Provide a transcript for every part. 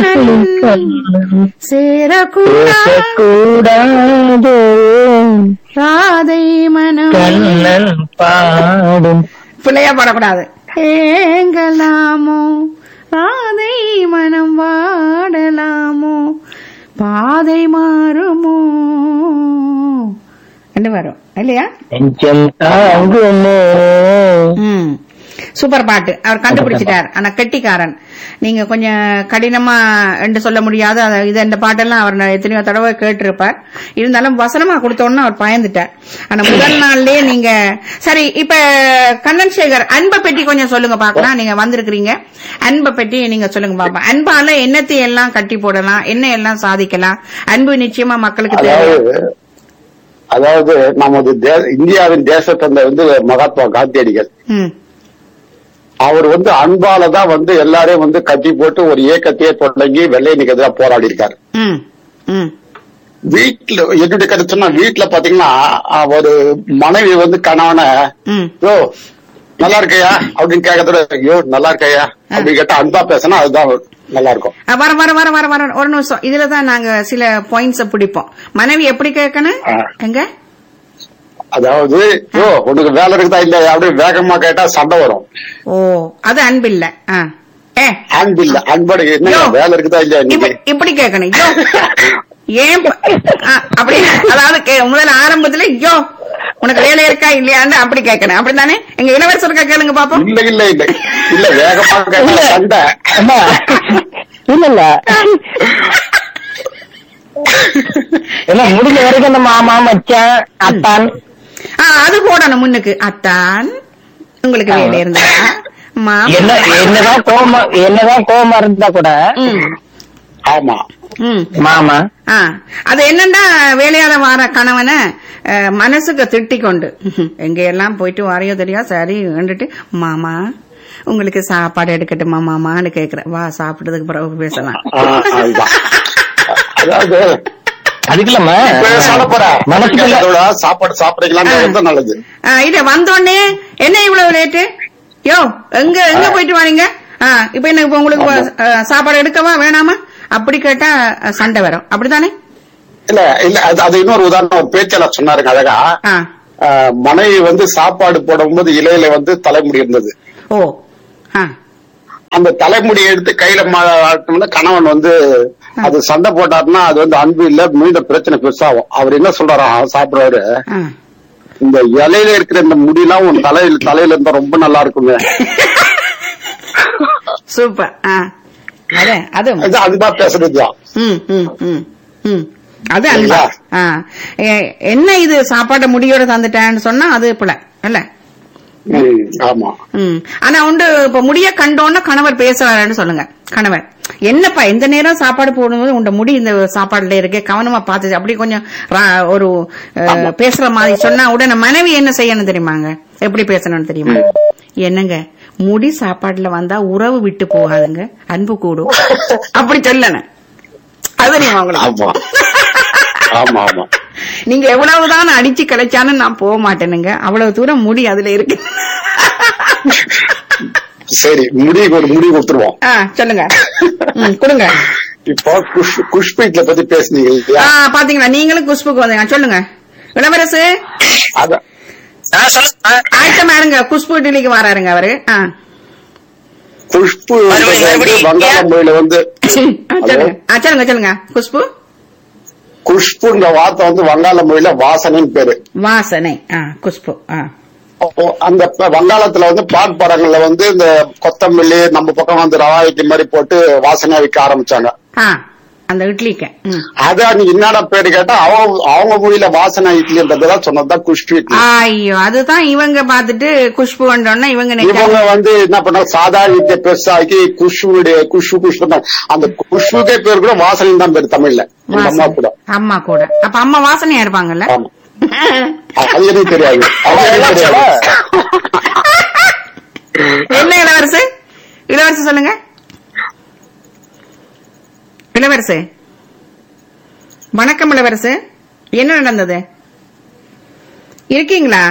சேரக்கூடாது கூடாது ராதை மனம் கண்ணன் பாடும் பிள்ளையா பாடக்கூடாது ஏங்கலாமோ ராதை மனம் வாடலாமோ பாதை மாறுமோ என்ன வரும் இல்லையா நெஞ்சம் தாங்குமோ ம் சூப்பர் பாட்டு அவர் கண்டுபிடிச்சிட்டார் ஆனா கெட்டிக்காரன் நீங்க கொஞ்சம் கடினமா என்று சொல்ல முடியாது அத- இது இந்த பாட்டெல்லாம் அவர் நான் எத்தனையோ தடவை கேட்டிருப்பார் இருந்தாலும் வசனமா கொடுத்தோன்னு அவர் பயந்துட்டார் ஆனா முதல் நாள்லயே நீங்க சரி இப்ப கண்ணன் சேகர் அன்பை பற்றி கொஞ்சம் சொல்லுங்க பாக்கலாம் நீங்க வந்திருக்கிறீங்க அன்பை பற்றி நீங்க சொல்லுங்க பாப்பா அன்பால என்னத்தை எல்லாம் கட்டி போடலாம் என்ன எல்லாம் சாதிக்கலாம் அன்பு நிச்சயமா மக்களுக்கு தேவை அதாவது அதாவது நமது தே- இந்தியாவின் தேசத்தந்தை வந்து மகாத்மா காந்தியடிகள் ம் அவர் வந்து அன்பால தான் வந்து எல்லாரையும் வந்து கட்டி போட்டு ஒரு இயக்கத்தையே தொடங்கி வெள்ளையனுக்கு எதிராக போராடி இருக்காரு ம் ம் வீட்டுல என்னுடைய கருத்து சொன்னா வீட்டுல பாத்தீங்கன்னா அஹ், ஒரு மனைவி வந்து கணவனை ம் யோ நல்லா இருக்கையா அப்படின்னு கேட்கறத ஐயோ நல்லா இருக்கையா அப்படின்னு கேட்டா அன்பா பேசினா அதுதான் நல்லா இருக்கும் அஹ் வர வர வர வர வர ஒரு நிமிஷம் இதுலதான் நாங்க சில பாயிண்ட்ஸ் பிடிப்போம் மனைவி எப்படி கேட்கணும் ஆ. எங்க அதாவது யோ உனக்கு வேலை இருக்குதா இல்லையா அப்படின்னு வேகமா கேட்டா சண்டை வரும் ஓ அது அன்பு இல்ல ஆ. ஏ அன்பு இல்ல அன்போட என்ன யோ. வேலை இருக்குதா இல்லையா இப்ப- இன்னைக்கு இப்படி கேட்கணும் யோ ஏன் ப- ஆ, அப்படி அதாவது கே- முதல்ல ஆரம்பத்துல யோ உனக்கு வேலை இருக்கா இல்லையான்னு அப்படி கேட்கணும் அப்படித்தானே எங்க இளவரசருக்கா கேளுங்க பாப்போம் இல்ல இல்ல இல்ல இல்ல வேகமா கேட்டா சண்டை அம்மா, இல்ல இல்ல என்ன முடிஞ்ச வரைக்கும் இந்த மாமா மச்சான் அத்தான் ஆ, அது போடணும் முன்னுக்கு அத்தான் உங்களுக்கு வேலை இருந்தா மாமா என்ன என்னதான் கோமா என்னதான் கோமா இருந்தா கூட ம் ஆமா ம் மாமா ஆ அது என்னண்டா வேலையாத வார கணவனை அஹ், மனசுக்கு திட்டிக் கொண்டு எங்க எல்லாம் போயிட்டு வரையோ தெரியா சரி வந்துட்டு மாமா உங்களுக்கு சாப்பாடு எடுக்கட்டுமா மாமான்னு கேக்குறேன் வா சாப்பிட்டதுக்கு பிறகு பேசலாம் ஆ, அதுதான் அதாவது அதுக்குல்லம்மா இப்ப சாப்பிட போற மனசுக்குள்ள அதோட சாப்பாடு சாப்பிடுறீங்களான்னு நல்லது ஆ, இது வந்தோடனே என்ன இவ்வளவு லேட்டு யோ எங்க எங்க போயிட்டு வரீங்க ஆ, இப்ப என்ன இப்ப உங்களுக்கு அஹ், சாப்பாடு எடுக்கவா வேணாமா அப்படி கேட்டா அஹ், சண்டை வரும் அப்படித்தானே இல்ல இல்ல அது அது இன்னொரு உதாரணம் ஒரு பேச்சாளர் சொன்னாருங்க அழகா ஆ ஆஹ், மனைவி வந்து சாப்பாடு போடும்போது இலையில வந்து தலைமுடி இருந்தது ஓ ஆ அந்த தலைமுடியை எடுத்து கையில மாட்டோம்னா கணவன் வந்து அது சண்டை போட்டாருன்னா அது வந்து அன்பு இல்ல மீண்டும் பிரச்சனை பெருசாகும் அவர் என்ன சொல்றாராம் சாப்பிடுறாரு ஆ இந்த இலையில இருக்கிற இந்த முடியெல்லாம் உன் தலையில தலையில இருந்தா ரொம்ப நல்லா இருக்குங்க சூப்பர் ஆ அது அது அது அதுதான் பேசுறதுதான் ம், ம், ம், ம். அது அன்பா இல்லையா? ஆ. எ- என்ன இது சாப்பாட்டை முடியோட தந்துட்டேன்னு சொன்னா அது பிள்ளை இல்ல ம், ஆமா ம். ஆனா உண்டு இப்ப முடிய கண்டோன்னு கணவர் பேசுறாருன்னு சொல்லுங்க கணவர் என்னப்பா எந்த நேரம் சாப்பாடு போடும்போது உண்ட முடி இந்த சாப்பாடுல இருக்கே கவனமா பார்த்து அப்படி கொஞ்சம் ரா- ஒரு அஹ், பேசுற மாதிரி சொன்னா உடனே மனைவி என்ன செய்யணும் தெரியுமாங்க எப்படி பேசணும்னு தெரியுமா என்னங்க முடி சாப்பாடுல வந்தா உறவு விட்டு போகாதுங்க அன்பு கூடும் அப்படி சொல்லணும் அது நீங்க உங்களுக்கு ஆமா ஆமா ஆமா நீங்க எவ்வளவுதான் அடிச்சு கிடைச்சாலும் நான் போக மாட்டேனுங்க அவ்வளவு தூரம் முடி அதுல இருக்கு சரி முடி ஒரு முடி கொடுத்துருவோம் ஆ, சொல்லுங்க ம், கொடுங்க இப்போ குஷ் குஷ்பீட்ல பத்தி பேசுனீங்க இல்லையா ஆ, பாத்தீங்களா நீங்களும் குஷ்புக்கு வந்தீங்க சொல்லுங்க இளவரசு அத ஆயத்தமா இருங்க குஷ்பு டில்லிக்கு வராருங்க அவரு ஆ. குஷ்பு வந்து வங்காள மொழியில வந்து ஆ, சொல்லுங்க ஆ, சொல்லுங்க சொல்லுங்க குஷ்பு குஷ்புன்ற வார்த்தை வந்து வங்காள மொழியில வாசனைன்னு பேரு வாசனை ஆ குஷ்பு ஆ அப்போ அந்த ப- வங்காளத்துல வந்து பாட் படங்கள்ல வந்து இந்த கொத்தமல்லி நம்ம பக்கம் வந்து ரவா இட்லி மாதிரி போட்டு வாசனையா விற்க ஆரம்பிச்சாங்க ஆ அந்த இட்லிக்கு ம். அது அன்னைக்கு என்னடா பேரு கேட்டா அவங்க அவங்க மொழியில வாசனை இட்லின்றதுதான் சொன்னதுதான் குஷ்பு இட்லி ஐயோ அதுதான் இவங்க பாத்துட்டு குஷ்பு வந்தோடனே இவங்க இவங்க நினைக்காங்க வந்து என்ன பண்ணாங்க சாதாரண இட்லியை பெருசாக்கி குஷ்புடைய குஷ்பு குஷ்பு தான் அந்த குஷ்புக்கே பேர் கூட வாசனை தான் பேர் தமிழ்ல எங்க அம்மா கூட வாசனை. அம்மா கூட அப்ப அம்மா வாசனையா இருப்பாங்கல்ல ஆமா அது எனக்கு தெரியாது அது எனக்கு தெரியாது என்ன இளவரசு இளவரசு சொல்லுங்க இளவரசு வணக்கம் இளவரசு என்ன நடந்தது இருக்கீங்களா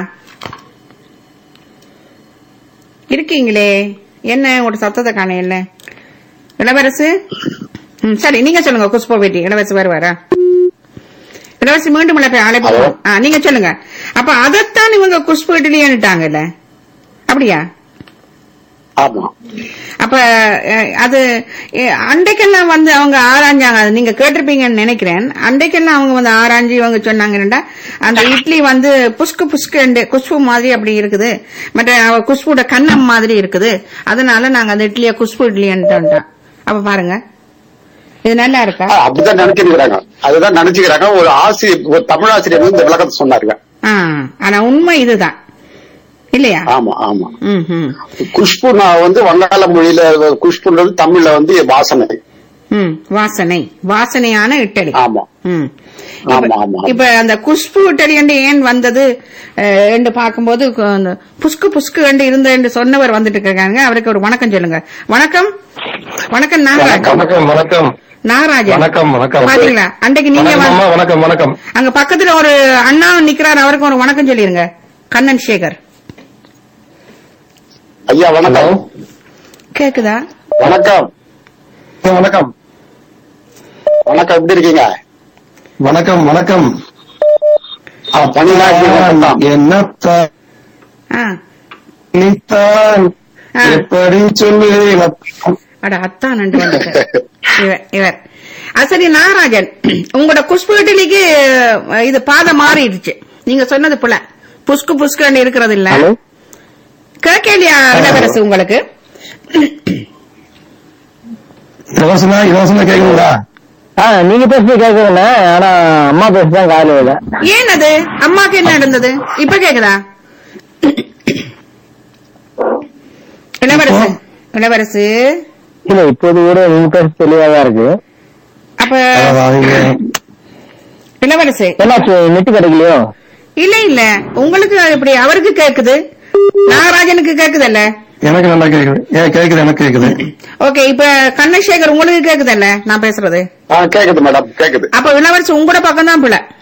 இருக்கீங்களே என்ன ஒரு சத்தத்தை காணையில இளவரசு ம், சரி நீங்க சொல்லுங்க குஷ்பு பேட்டி இளவரசி வருவாரா இளவரசி மீண்டும் உள்ள போய் அழைப்பு ஹலோ. ஆ, நீங்க சொல்லுங்க அப்ப அதைத்தான் இவங்க குஷ்பு இட்லின்னுட்டாங்கல்ல அப்படியா ஆமா அப்ப அஹ், அது அஹ், அண்டைக்கெல்லாம் வந்து அவங்க ஆராய்ஞ்சாங்க அது நீங்க கேட்டிருப்பீங்கன்னு நினைக்கிறேன் அண்டைக்கெல்லாம் அவங்க வந்து ஆராய்ஞ்சு இவங்க சொன்னாங்கன்னா அந்த இட்லி வந்து புஷ்கு புஷ்கு குஷ்பு மாதிரி அப்படி இருக்குது மற்ற அவ குஷ்புட கண்ணம் மாதிரி இருக்குது அதனால நாங்க அந்த இட்லியை குஷ்பு இட்லின்ட்டோம் அப்ப பாருங்க இது நல்லா இருக்கா ஆ, அப்படிதான் நினைச்சுக்கிறாங்க அதுதான் நினைச்சுக்கிறாங்க ஒரு ஆசிரியர் ஒரு தமிழ் ஆசிரியர் வந்து இந்த விளக்கத்தை சொன்னாருங்க ஆ, ஆனா உண்மை இதுதான் இல்லையா ஆமா ஆமா ம் ம் குஷ்பு நான் வந்து வங்காள மொழியில குஷ்புன்றது தமிழ்ல வந்து வாசனை ம் வாசனை வாசனையான இட்டலி ஆமா ம் ஆமா, இப்ப- ஆமா. இப்ப அந்த குஷ்பு இட்டலி என்று ஏன் வந்தது அஹ், என்று பார்க்கும்போது கு- அந்த புஸ்கு புஸ்கு என்று இருந்த என்று சொன்னவர் வந்துட்டு இருக்காங்க அவருக்கு ஒரு வணக்கம் சொல்லுங்க வணக்கம் வணக்கம் நாகராஜன் வணக்கம் வணக்கம் நாகராஜன் வணக்கம், வணக்கம். பாத்தீங்களா அன்றைக்கு நீங்க வணக்கம் வந்து- அம்மா, வணக்கம் வணக்கம் அங்க பக்கத்துல ஒரு அண்ணா நிக்கிறார் அவருக்கு ஒரு வணக்கம் சொல்லிருங்க கண்ணன் சேகர் ஐயா வணக்கம் கேக்குதா வணக்கம் வணக்கம் வணக்கம் எப்படி இருக்கீங்க வணக்கம் வணக்கம் பணிலாம் எப்படி வணக்கம். என்னத்தான் ஆ நீத்தான் ஆ. எப்படி சொல்லுவேன் அட அத்தான் நண்டு வந்துட்டார் இவர் இவர் அது சரி நாகராஜன் உங்களோட குஷ்பு இட்லிக்கு அஹ், இது பாதம் மாறிடுச்சு நீங்க சொன்னது போல புஸ்கு புஸ்கு இருக்கிறது இல்ல ஹலோ கேட்கலையா இளவரசு உங்களுக்கு இலவசமா இலவசமா கேக்குங்களா ஆ நீங்க பேசுறது கேக்குதுண்ணே ஆனா அம்மா பேசுதான் காலையில இல்ல ஏன் அது அம்மாக்கு என்ன நடந்தது இப்ப கேக்குதா இளவரசு இளவரசு இல்ல இப்போது கூட நீங்க பேச தெளிவாதான் இருக்கு அப்ப அதாவது இளவரசு என்னாச்சு நெட்டு கிடைக்கலையோ இல்ல இல்ல உங்களுக்கு எப்படி அவருக்கு கேக்குது நாகராஜனுக்கு கேக்குதல்ல எனக்கு நல்லா கேக்குது ஏன் கேக்குது எனக்கு கேக்குது ஓகே இப்ப கண்ணசேகர் உங்களுக்கு கேக்குதல்ல நான் பேசுறது ஆ, கேக்குது மேடம் கேக்குது அப்ப இளவரசி உங்களோட பக்கம் தான் பிள்ளை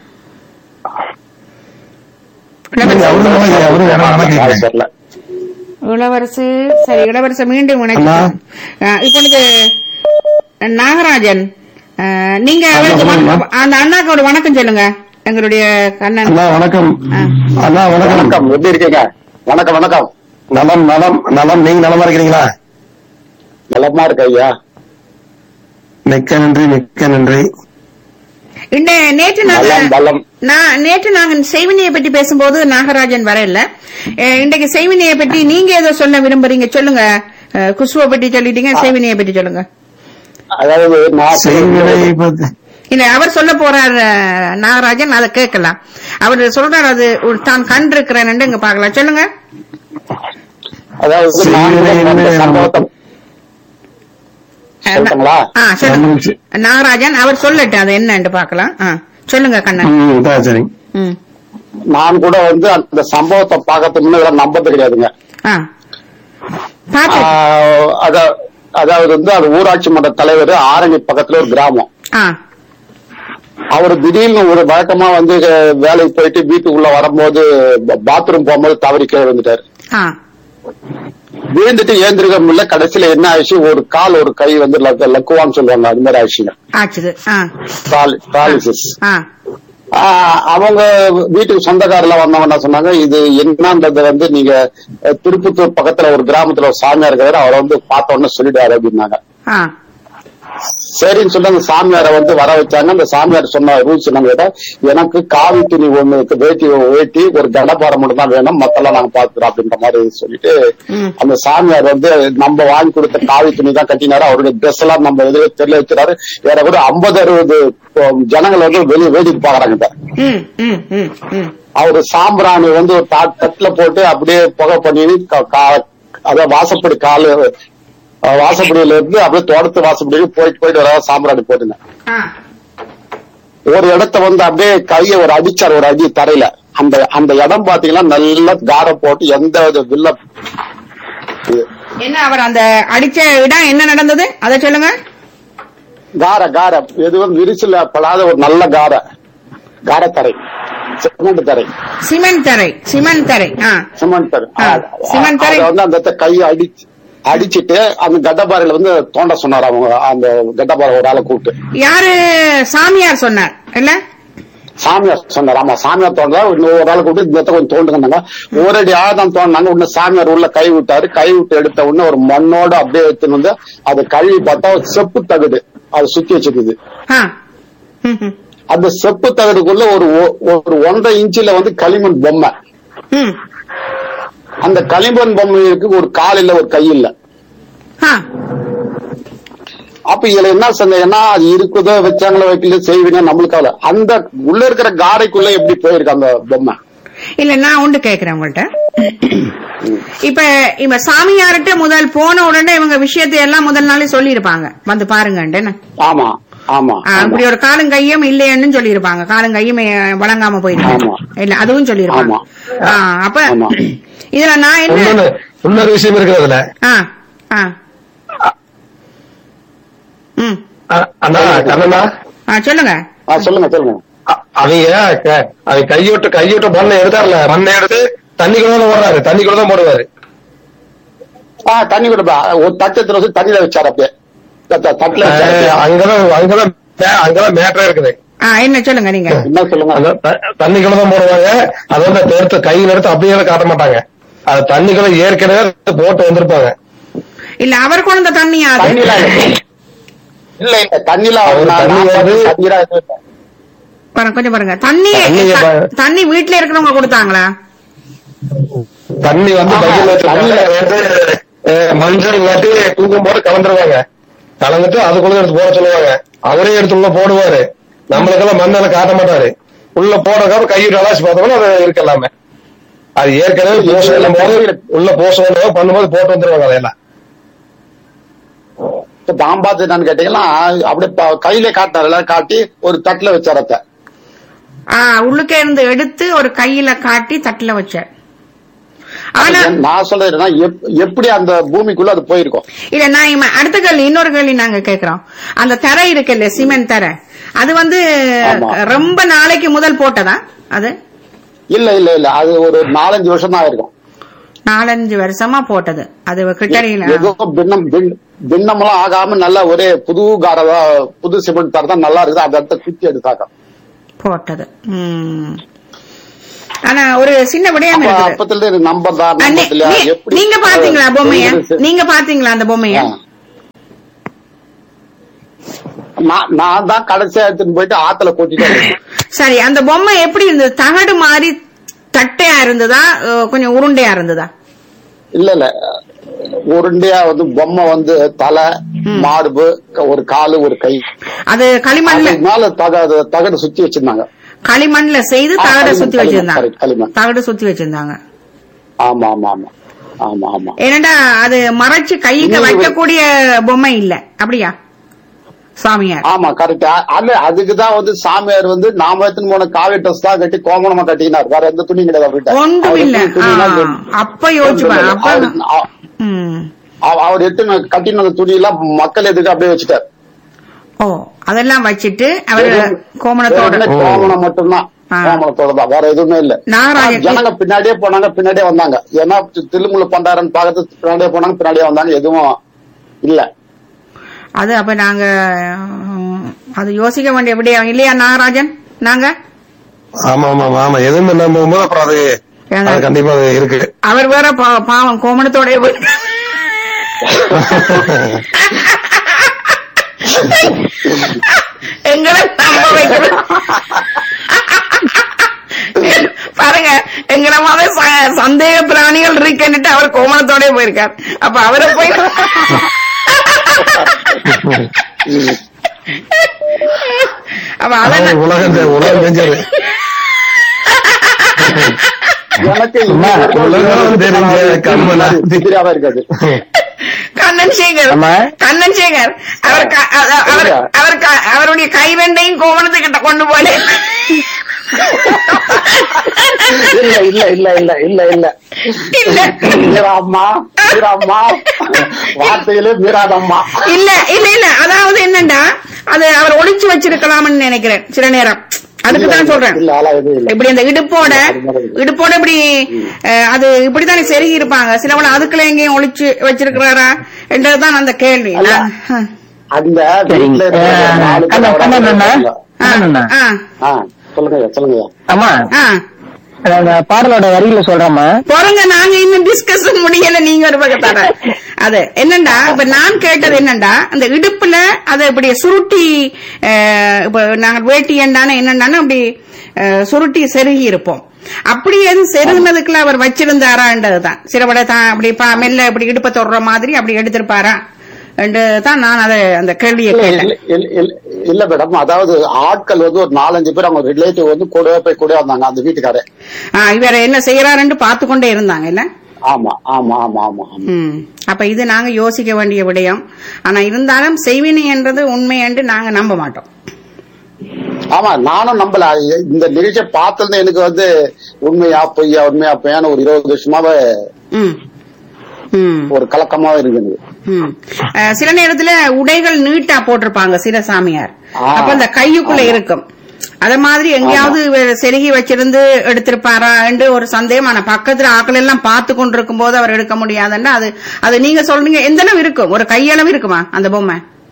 நீங்க அவரு நல்லா கேக்குது, அவரு வேற நல்லா அது கேக்குது தெரியல இளவரசு சரி இளவரச மீண்டும் அண்ணா. இணைச்சு இப்பொழுது நாகராஜன் அஹ், நீங்க அவருக்கு அண்ணா, வணக்கம்- சொல்லுங்க. அந்த அண்ணாக்கு ஒரு வணக்கம் சொல்லுங்க எங்களுடைய கண்ணன் அண்ணா வணக்கம் அண்ணா வணக்கம் வணக்கம் எப்படி இருக்கீங்க வணக்கம் வணக்கம் நலம் நலம் நலம் நீங்க நலமா இருக்கிறீங்களா நலமா இருக்கு ஐயா மிக்க நன்றி மிக்க நன்றி இந்த நேற்று நாங்க பலம் பலம் நான் நேற்று நாங்க செய்வினியை பற்றி பேசும்போது நாகராஜன் வரல அஹ், இன்றைக்கு செய்வினியை பற்றி நீங்க ஏதோ சொல்ல விரும்புறீங்க சொல்லுங்க அஹ், குஷ்புவை பற்றி சொல்லிட்டீங்க செய்வினியை பற்றி சொல்லுங்க அதாவது நான் செய்வினை பத்தி இல்ல அவர் சொல்ல போறார் அஹ், நாகராஜன் அதை கேட்கலாம் அவர் சொல்றார் அது ஒரு தான் கண்டு இருக்கிறேன் இங்க பாக்கலாம் சொல்லுங்க அதாவது நான் கூட அந்த சம்பவத்தை அஹ், சொல்லட்டுங்களா? ஆ சொல்லுங்க வந்துருச்சு. நாகராஜன் அவர் சொல்லட்டும் அது என்னன்னு பாக்கலாம் ஆ, சொல்லுங்க கண்ணன் ம் தான் சரி ம் நான் கூட வந்து அந்த சம்பவத்தை பார்க்கறதுக்கு முன்ன இதெல்லாம் நம்பது கிடையாதுங்க ஆ பாத்து ஆஹ் அத- அதாவது வந்து அது ஊராட்சி மன்ற தலைவர் ஆரணி பக்கத்துல ஒரு கிராமம் ஆ அவர் திடீர்னு ஒரு வழக்கமா வந்து அஹ், வேலைக்கு போயிட்டு வீட்டுக்குள்ள வரும்போது பாத்ரூம் போகும்போது தவறி கீழே விழுந்துட்டாரு ஆ விழுந்துட்டு ஏந்திருக்க முடியல கடைசியில என்ன ஆயிடுச்சு ஒரு கால் ஒரு கை வந்து லக்கு- லக்குவான்னு சொல்லுவாங்க அது மாதிரி ஆயிடுச்சுங்க ஆச்சுது ஆ பாலிசிஸ் ஆ அவங்க வீட்டுக்கு சொந்தக்காரெல்லாம் வந்தவங்க என்ன சொன்னாங்க இது என்னன்றது வந்து நீங்க அஹ், திருப்பத்தூர் பக்கத்துல ஒரு கிராமத்துல ஒரு சாமியார் இருக்காரு அவரை வந்து பார்த்த உடனே சொல்லிடுவாரு அப்படின்னாங்க ஆ சரின்னு சொல்லி அந்த சாமியாரை வந்து வர வச்சாங்க அந்த சாமியார் சொன்ன ரூல்ஸ் என்னன்னு கேட்டா எனக்கு காவி துணி ஒண்ணு வேட்டி வேட்டி ஒரு கடப்பாரம் மட்டும் தான் வேணும் மத்தெல்லாம் நாங்க பாத்துக்கிறோம் அப்படின்ற மாதிரி சொல்லிட்டு ம். அந்த சாமியார் வந்து நம்ம வாங்கி கொடுத்த காவி துணி தான் கட்டினாரு அவருடைய ட்ரெஸ் எல்லாம் நம்ம எதிரே தெரியல வச்சுறாரு வேற கூட ஐம்பது அறுபது ஜனங்கள் வந்து வெளியே வேடிக்கை பாக்குறாங்க இப்ப. ம் ம் ம் ம் அவரு சாம்பிராணி வந்து ஒரு தா- தட்டுல போட்டு அப்படியே புகை பண்ணி கா- கா- அத வாசப்படி காலு அஹ், வாசப்படியில இருந்து அப்படியே தோட்டத்து வாசப்படிக்கு போயிட்டு போயிட்டு வர சாம்பிராணி போட்டுங்க ஆ ஒரு இடத்த வந்து அப்படியே கைய ஒரு அடிச்சார் ஒரு அடி தரையில அந்த அந்த இடம் பாத்தீங்கன்னா நல்லா காரம் போட்டு எந்த வித வில்ல என்ன அவர் அந்த அடிச்ச இடம் என்ன நடந்தது அதை சொல்லுங்க கார கார எதுவும் விரிசல படாத ஒரு நல்ல கார காரத்தரை சிமெண்ட் தரை சிமெண்ட் தரை சிமெண்ட் தரை ஆ சிமெண்ட் தரை ஆ, சிமெண்ட் தரை. அதை வந்து அந்த இடத்த கையை அடிச்சு அடிச்சிட்டு அந்த கட்டப்பாறையில வந்து தோண்ட சொன்னார் அவங்க அந்த கட்டப்பாறை ஒரு ஆளை கூப்பிட்டு யாரு சாமியார் சொன்னார் இல்ல சாமியார் சொன்னார் ஆமா சாமியார் தோண்டா இன்னும் ஒரு ஆள் கூப்பிட்டு இந்த இடத்த கொஞ்சம் தோண்டுங்கன்னாங்க ஒரு அடி ஆழம் தோண்டினாங்க உடனே சாமியார் உள்ள கை விட்டாரு கை விட்டு எடுத்த உடனே ஒரு மண்ணோட அப்படியே எடுத்துன்னு வந்து அதை கழுவி பார்த்தா ஒரு செப்பு தகுடு அது சுத்தி வச்சிருக்குது ஆ. ம், ம். அந்த செப்பு தகடுக்குள்ள ஒரு ஒ- ஒரு ஒன்றரை இன்ச்சில வந்து களிமண் பொம்மை ம். அந்த களிமண் பொம்மைக்கு ஒரு கால் இல்ல ஒரு கை இல்ல ஆ. அப்ப இதுல என்ன சந்தேகம்னா அது இருக்குதோ வச்சாங்களோ வைக்கல செய்வீங்க நம்மளுக்கு அவள அந்த உள்ள இருக்கிற காரைக்குள்ள எப்படி போயிருக்கு அந்த பொம்மை இல்ல நான் ஒன்று கேக்குறேன் உங்கள்ட்ட இப்ப இப்ப சாமியார்கிட்ட முதல் போன உடனே இவங்க விஷயத்தை எல்லாம் முதல் நாளே சொல்லியிருப்பாங்க வந்து பாருங்கன்ட்டு என்ன? ஆமா ஆமா ஆ, ஆமா. இப்படி ஒரு காலும் கையும் இல்லைன்னு சொல்லியிருப்பாங்க காலும் கையும் அஹ், வழங்காம போயிருக்கு ஆமா. இல்ல அதுவும் சொல்லியிருப்பாங்க ஆமா. ஆ, அப்ப ஆமா. இதுல நான் என்ன இன்னொன்னு இன்னொரு விஷயம் இருக்குது அதுல ஆ ஆ ம் அ- அண்ணா கண்ணண்ணா ஆ சொல்லுங்க ஆ, சொல்லுங்க சொல்லுங்க அ- அவங்க க- அவங்க கையோட்டு கையோட்டு மண்ணை எடுத்தாருல மண்ணை எடுத்து தண்ணிக்குள்ள தான் ஓடுறாரு தண்ணிக்குள்ள தான் போடுவாரு ஆ தண்ணி கூட ஒரு தட்டத்துல வந்து தண்ணியில வச்சாரு அப்படியே த- த- தட்டுல வச்சாரு. அஹ் அங்கதான் அங்கதான் மே- அங்கதான் மேட்டரே இருக்குது ஆ என்ன சொல்லுங்க நீங்க என்ன சொல்லுங்க அந்த த- தண்ணிக்குள்ள தான் போடுவாங்க அதை வந்து எடுத்து கையில எடுத்து அப்படியே எல்லாம் காட்ட மாட்டாங்க அது தண்ணிக்குள்ள ஏற்கனவே போட்டு வந்திருப்பாங்க இல்ல அவர் கொண்ட தண்ணியா அது தண்ணியில இல்ல இல்ல தண்ணியில அவர் நான் தண்ணி நான் வந்து- தண்ணீரா எதுவும் இல்ல. பாருங்க கொஞ்சம் பாருங்க தண்ணி தண்ணிய த- பா- தண்ணி வீட்டுல இருக்கிறவங்க கொடுத்தாங்களா தண்ணி வந்து ஆமா, பையில வச்சிருக்காங்க தண்ணியில- அதை வந்து அஹ், மஞ்சள் இல்லாட்டி குங்குமம் போட்டு கலந்துருவாங்க கலந்துட்டு அதுக்குள்ள எடுத்து போட சொல்லுவாங்க அவரே எடுத்து உள்ள போடுவாரு நம்மளுக்கெல்லாம் மண்ணெல்லாம் காட்ட மாட்டாரு உள்ள போடுறதுக்காக கையிட்டு அலாசி பார்த்தோம்னா அது இருக்கு எல்லாமே அது ஏற்கனவே பூசை எல்லாம் போது உள்ள பூசை எல்லாம் பண்ணும்போது போட்டு வந்துருவாங்க அதையெல்லாம் இப்ப நான் பார்த்து என்னன்னு கேட்டீங்கன்னா அப்படியே ப- கையில காட்டினார் எல்லாரும் காட்டி ஒரு தட்டுல வச்சார் அத்தை ஆ உள்ளுக்கே இருந்து எடுத்து ஒரு கையில காட்டி தட்டுல வச்சார் ஆனா நான் சொல்றது என்னன்னா, எப்- எப்படி அந்த பூமிக்குள்ள அது போயிருக்கும் இல்ல நான் இம்ம- அடுத்த கேள்வி இன்னொரு கேள்வி நாங்க கேக்குறோம் அந்த தரை இருக்குல்ல சிமெண்ட் தரை அது வந்து ஆமா. ரொம்ப நாளைக்கு முதல் போட்டதா அது இல்ல இல்ல இல்ல அது ஒரு நாலஞ்சு வருஷம் தான் ஆயிருக்கும் நாலஞ்சு வருஷமா போட்டது அது கிட்டடியில ஏதோ பின்னம் பின்- பின்னமெல்லாம் ஆகாம நல்லா ஒரே புது காரதா புது சிமெண்ட் தர தான் நல்லா இருக்குது அந்த இடத்த குத்தி எடுத்தாக்க போட்டது ம். ஆனா ஒரு சின்ன விடயம் அப்ப இருக்குது அப்பத்துல இருந்து நம்பர் தான் அண்ணே, நம்பர் இல்லையா நீ- எப்படி நீங்க பாத்தீங்களா பொம்மைய எப்படி- நீங்க பாத்தீங்களா அந்த பொம்மைய ஆ. நான் நான் தான் கடைசியா எடுத்துட்டு போயிட்டு ஆத்துல கொட்டிட்டேன் சரி அந்த பொம்மை எப்படி இருந்தது தகடு மாதிரி தட்டையா இருந்ததா அஹ், கொஞ்சம் உருண்டையா இருந்ததா இல்ல இல்ல உருண்டையா வந்து பொம்மை வந்து தலை மார்பு ஒரு காலு ஒரு கை அது களிமண்ல அதுக்கு மேல தகடு தகடு சுத்தி வச்சிருந்தாங்க களிமண்ல செய்து ஆ, தகட களிமண், சுத்தி களிமண், வச்சிருந்தாங்க correct, களிமண். தகடு சுத்தி வச்சிருந்தாங்க ஆமா ஆமா ஆமா ஆமா ஆமா ஏனண்டா அது மறைச்சு கைக்கு இன்னொரு- வைக்கக்கூடிய பொம்மை இல்ல அப்படியா சாமியார் ஆமா கரெக்ட் அல்ல அதுக்குதான் வந்து சாமியார் வந்து நாம எடுத்துன்னு போன காவி ட்ரெஸ் தான் கட்டி கோமணமா கட்டினார் வேற எந்த துணியும் கிடையாது அவர்கிட்ட ஒன்றும் அவர் இல்ல எடுத்துன துணியெல்லாம் ஆ, கட்டி- அப்ப யோசிச்சு பாரு, அப்ப அவர் அவ- ம். அவ- அவர் எடுத்து கட்டின அந்த துணியெல்லாம் மக்கள் எதுக்கு அப்படியே வச்சுட்டார் ஓ அதெல்லாம் வச்சுட்டு அவர் கோமணத்தோட வெறுமனே கோமணம் மட்டும்தான் ஆ. கோமணத்தோட தான் வேற எதுவுமே இல்ல நாகராஜன் ஜனங்க பின்னாடியே போனாங்க பின்னாடியே வந்தாங்க ஏன்னா தில்லுமுள்ள பண்டாரன் பார்க்கறது பின்னாடியே போனாங்க பின்னாடியே வந்தாங்க எதுவும் இல்ல அது அப்ப நாங்க ம், அது யோசிக்க வேண்டிய விடயம் இல்லையா நாகராஜன் நாங்க ஆமா ஆமா ஆமா, ஆமா எதுவுமே நம்ம போகும்போது அப்புறம் அது ஏங்க? அது கண்டிப்பா அது இருக்கு அவர் வேற பா- பாவம் கோமணத்தோட எங்களை நம்ப வைக்கணும் பாருங்க எங்களை மாதிரி ச- சந்தேக பிராணிகள் இருக்குன்னுட்டு அவர் கோமணத்தோட போயிருக்கார் அப்ப அவரை போய் அப்ப அதான் உலகம் தெ- உலகம் தெரிஞ்சது எனக்கு அம்மா, உலகம் தெரிஞ்ச கம்மலா. திகிரியாவே இருக்காது கண்ணன் சேகர் ஆமா. கண்ணன் சேகர் அவர் க- அ- அவர் அவர் க- அவருடைய கை ரெண்டையும் கோவணத்துக்கிட்ட கொண்டு போனே இல்ல இல்ல இல்ல இல்ல இல்ல இல்ல இல்ல மீராம்மா மீராம்மா வார்த்தையிலே மீறாதம்மா இல்ல இல்ல இல்ல அதாவது என்னண்டா அது அவர் ஒளிச்சு வச்சிருக்கலாம்னு நினைக்கிறேன் சில நேரம் அதுக்கு தான் சொல்றேன் இல்ல ஆளா எதுவும் இல்ல இப்படி இந்த இடுப்போட அது மாதிரி இருக்கு. இடுப்போட இப்படி அஹ், அது இப்படித்தானே செருகி இருப்பாங்க சிலவள அதுக்குள்ள எங்கேயும் ஒளிச்சு வச்சிருக்கிறாரா என்றதுதான் அந்த கேள்வி அல்ல. நான், ஆ. அந்த சரிங்க. வீட்டுல இருக்கிற ஆ, நாலு பேர் கண்ணன், கண்ணன் அண்ணா. இல்ல. ஆ, என்னண்ணா? ஆ, ஆ, சொல்லுங்க சொல்லுங்க அம்மா ஆ. அந்த பாடலோட வரியில சொல்றேம்மா பொறுங்க நாங்க இன்னும் டிஸ்கஷன் முடியல நீங்க ஒரு பக்கத்தார அது என்னண்டா இப்ப நான் கேட்டது என்னண்டா அந்த இடுப்புல அதை இப்படி சுருட்டி அஹ், இப்ப நாங்க வேட்டி என்னடான என்னண்டான அப்படி அஹ், சுருட்டி செருகி இருப்போம் அப்படி எதுவும் செருகுனதுக்குள்ள அவர் வச்சிருந்தாரான்றதுதான் சிலபட தான் அப்படி பா மெல்ல இப்படி இடுப்ப தொடுற மாதிரி அப்படி எடுத்திருப்பாரா என்று தான் நான் அதை அந்த கேள்வியை இல்ல, கேட்டேன் இல்ல, இல்ல, இல்ல, இல்ல மேடம் அதாவது ஆட்கள் வந்து ஒரு நாலஞ்சு பேர் அவங்க ரிலேட்டிவ் வந்து கூடவே போய் கூட வந்தாங்க அந்த வீட்டுக்காரே ஆ, இவர் என்ன செய்யறாருன்னு பார்த்து கொண்டே இருந்தாங்க இல்ல ஆமா ஆமா ஆமா ஆமா ஆமா ம். அப்ப இது நாங்க யோசிக்க வேண்டிய விடயம் ஆனா இருந்தாலும் செய்வினை என்றது உண்மை என்று நாங்க நம்ப மாட்டோம் ஆமா நானும் நம்பல இந்த நிகழ்ச்சியை பார்த்தது எனக்கு வந்து உண்மையா பொய்யா உண்மையா பொய்யான்னு ஒரு இருபது வருஷமாவே ம். ம். ஒரு கலக்கமாவே இருக்குது ம். அஹ், சில நேரத்துல உடைகள் நீட்டா போட்டிருப்பாங்க சில சாமியார் ஆ. அப்ப அந்த கையுக்குள்ள ஆமா. இருக்கும் அத மாதிரி எங்கேயாவது வே- செருகி வச்சிருந்து எடுத்திருப்பாரா என்று ஒரு சந்தேகம் ஆனா பக்கத்துல ஆக்கள் எல்லாம் பார்த்து கொண்டிருக்கும் போது அவர் எடுக்க முடியாதுன்னா அது அது நீங்க சொல்றீங்க எந்த அளவு இருக்கும் ஒரு கையளவு இருக்குமா அந்த பொம்மை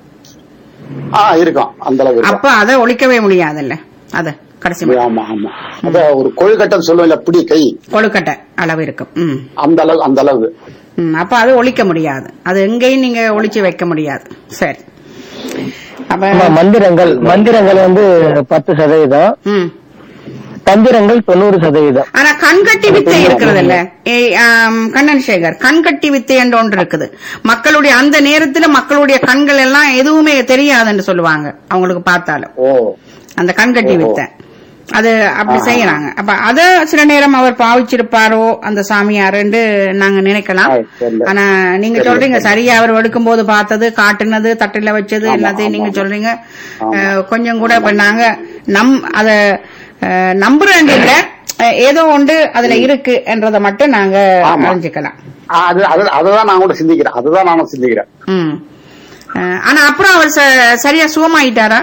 ஆ இருக்கும் அந்த அளவு இருக்கும். அப்ப அதை ஒழிக்கவே முடியாதுல்ல அத கடைசி மட்டும். ஆமா ஆமா அத ஒரு கொழுக்கட்டைன்னு சொல்லுவேன் பிடி கை கொழுக்கட்டை அளவு இருக்கும் ம் அந்த அளவு அந்த அளவு ம், அப்ப அது ஒழிக்க முடியாது அது எங்கேயும் நீங்க ஒளிச்சு வைக்க முடியாது சரி அப்ப அம்மா, மந்திரங்கள் மந்திரங்கள் வந்து பத்து சதவீதம் ம் தந்திரங்கள் தொண்ணூறு சதவீதம் ஆனா கண்கட்டி வித்தை இருக்கிறது இல்ல கண்ணன் சேகர் கண்கட்டி வித்தை என்று ஒன்று இருக்குது மக்களுடைய அந்த நேரத்துல மக்களுடைய கண்கள் எல்லாம் எதுவுமே தெரியாதுன்னு சொல்லுவாங்க அவங்களுக்கு பார்த்தாலும் ஓ அந்த கண்கட்டி ஓஹோ. வித்தை அது அப்படி ஆஹா. செய்யறாங்க அப்ப அத சில நேரம் அவர் பாவிச்சிருப்பாரோ அந்த சாமியாருன்னு நாங்க நினைக்கலாம் ஆ, தெரியல. ஆனா நீங்க தெரியல, சொல்றீங்க தெரியல. சரியா அவர் எடுக்கும் போது பார்த்தது காட்டுனது தட்டில வச்சது ஆமா, எல்லாத்தையும் நீங்க ஆமா. சொல்றீங்க ஆமா. அஹ், கொஞ்சம் கூட இப்ப நாங்க நம் அத அஹ், நம்புறேன் இல்ல அஹ், ஏதோ ஒன்று அதுல இருக்கு என்றதை மட்டும் நாங்க ஆமா. அறிஞ்சுக்கலாம் ஆ, அது அது- அதுதான் நான் கூட சிந்திக்கிறேன் அதுதான் நானும் சிந்திக்கிறேன் ம் அஹ், ஆனா அப்புறம் அவர் ச- சரியா சுகமாயிட்டாரா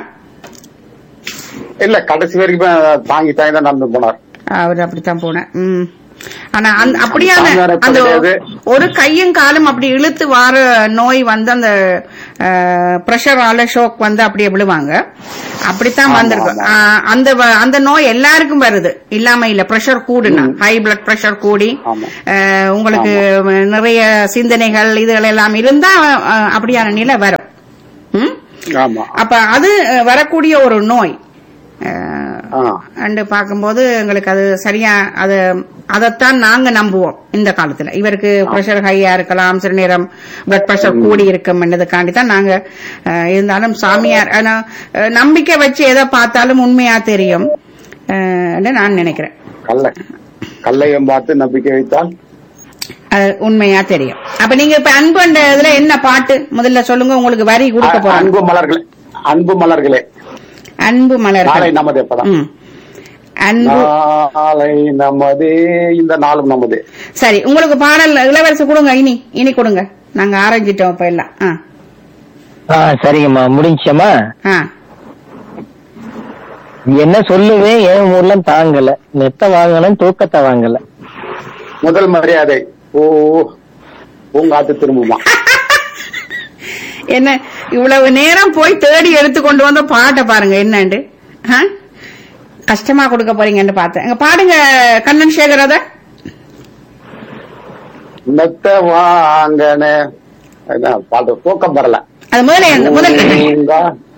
இல்ல கடைசி வரைக்கும் தாங்கி தாங்கி தான் நடந்து போனார் அவர் அப்படித்தான் போனேன் ம் ஆனா அந்த அப்படியான சாமியார் அந்த கிடையாது. ஒரு கையும் காலும் அப்படி இழுத்து வார நோய் வந்து அந்த பிரஷரால ஷோக் வந்து அப்படியே விழுவாங்க அப்படித்தான் ஆமா, வந்திருக்கும் ஆமா. ஆ, அந்த வ- அந்த நோய் எல்லாருக்கும் வருது இல்லாம இல்ல பிரஷர் கூடுனா ஹை பிளட் பிரஷர் கூடி ஆமா. அஹ், உங்களுக்கு நிறைய சிந்தனைகள் இதுகள் எல்லாம் இருந்தா அஹ், அப்படியான நிலை வரும் ம்? ஆமா அப்ப அது அஹ், வரக்கூடிய ஒரு நோய் அஹ், ஆ. அண்டு பார்க்கும்போது எங்களுக்கு அது சரியா அது அதைத்தான் நாங்க நம்புவோம் இந்த காலத்துல இவருக்கு பிரஷர் ஹையா இருக்கலாம் சில நேரம் பிளட் பிரஷர் கூடி இருக்கும் என்றதுக்காண்டி தான் நாங்க அஹ், இருந்தாலும் சாமியார் ஆனா, அஹ், நம்பிக்கை வச்சு எதை பார்த்தாலும் உண்மையா தெரியும் அஹ், ன்னு நான் நினைக்கிறேன் கல்லை கல்லையும் பார்த்து நம்பிக்கை வைத்தால் அது உண்மையா தெரியும் அப்ப நீங்க இப்ப அன்புன்ற இதுல என்ன பாட்டு முதல்ல சொல்லுங்க உங்களுக்கு வரி கொடுக்க போறாங்க அன்பு மலர்களே அன்பு மலர்களே அன்பு நாளை மலர் நமது படம் ம். அன்பு நாளை நமதே இந்த நாளும் நமது சரி உங்களுக்கு பாடல் இளவரசு கொடுங்க இனி இனி கொடுங்க நாங்க ஆரஞ்சிட்டோம் இப்ப எல்லாம் ஆ, ஆ சரிங்கம்மா முடிஞ்சம்மா ஆ. என்ன சொல்லுவேன் என் ஊர்ல தாங்கல நெத்த வாங்கணும் தூக்கத்தை வாங்கல முதல் மரியாதை ஓ பூங்காத்து திரும்புமா என்ன இவ்வளவு நேரம் போய் தேடி எடுத்து கொண்டு வந்த பாட்டை பாருங்க என்னண்டு ஆ? கஷ்டமா கொடுக்க போறீங்கன்னு பார்த்தேன் அங்க பாடுங்க கண்ணன் சேகர் அத மெத்த வாங்கன அதான் பாட்டு தூக்கம் வரல அது முதல்ல எழுந்து- முதல் கட்டு. பூங்கா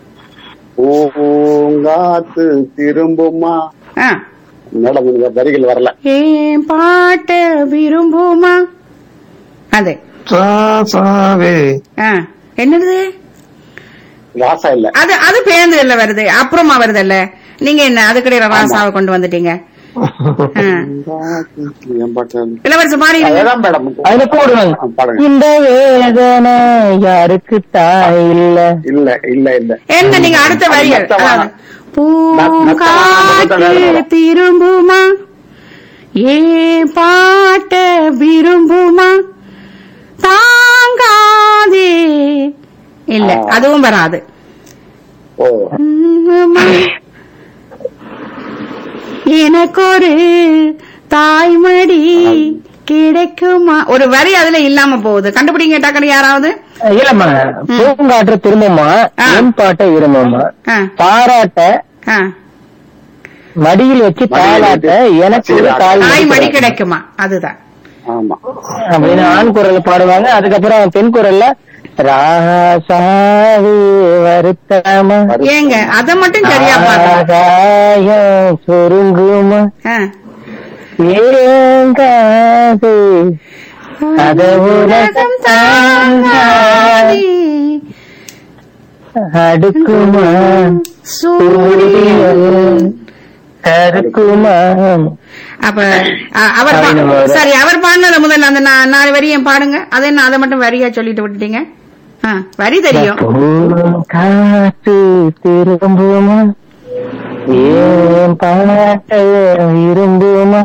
பூங்காத்து திரும்புமா ஆ. மேடம் இந்த வரிகள் வரல ஏன் பாட்ட விரும்புமா அது சாசாவே ஆ. என்னது ராசா இல்ல அது அது பேருந்து இல்ல வருது அப்புறமா வருது இல்ல நீங்க என்ன அதுக்கடையில ராசாவை கொண்டு வந்துட்டீங்க ஆ. என் பாட்டு இளவரசு பாடி அதேதான் மேடம் அதுல போடுவாங்க பாடுங்க இந்த வேதனை யாருக்கு தாய் இல்ல இல்ல இல்ல இல்ல என்ன நீங்க அடுத்த வரிகள் மெத்த வா- அதாவது, பூங்காற்று மெத்த திரும்புமா ஏ பாட்ட விரும்புமா தாங்காதே இல்ல ஆ. அதுவும் வராது ஓ எனக்கொரு தாய்மடி கிடைக்குமா ஒரு வரி அதுல இல்லாம போகுது கண்டுபிடிங்க டக்குனு யாராவது இல்லம்மா பூங்காற்று திரும்பமா ஆ. என் பாட்டை விரும்புமா ஆ, பாராட்ட ஆ. மடியில் வச்சு தாளாட்ட எனக்கு ஒரு தாய் தாய் மடி கிடைக்கும். கிடைக்குமா அதுதான் ஆமா அப்படின்னு ஆண் குரல் பாடுவாங்க அதுக்கப்புறம் பெண் குரல்ல ராசாவி வருத்தமா ஏங்க அத மட்டும் சரியா பாருங்க ஆகாயம் சுருங்குமா ஆ. ஏங்காது அது உலகம் தாங்காது அடுக்குமா சூரியன் கருக்குமா அப்ப அ- அவர் பா- அப்படின்னு வரும். சரி அவர் பாடினத முதல்ல அந்த நா- நாலு வரியும் பாடுங்க அது என்ன அதை மட்டும் வரியா சொல்லிட்டு விட்டுட்டீங்க ஆ, வரி தெரியும் பூம் காற்று திரும்புமா ஏன் பாட்ட விரும்புமா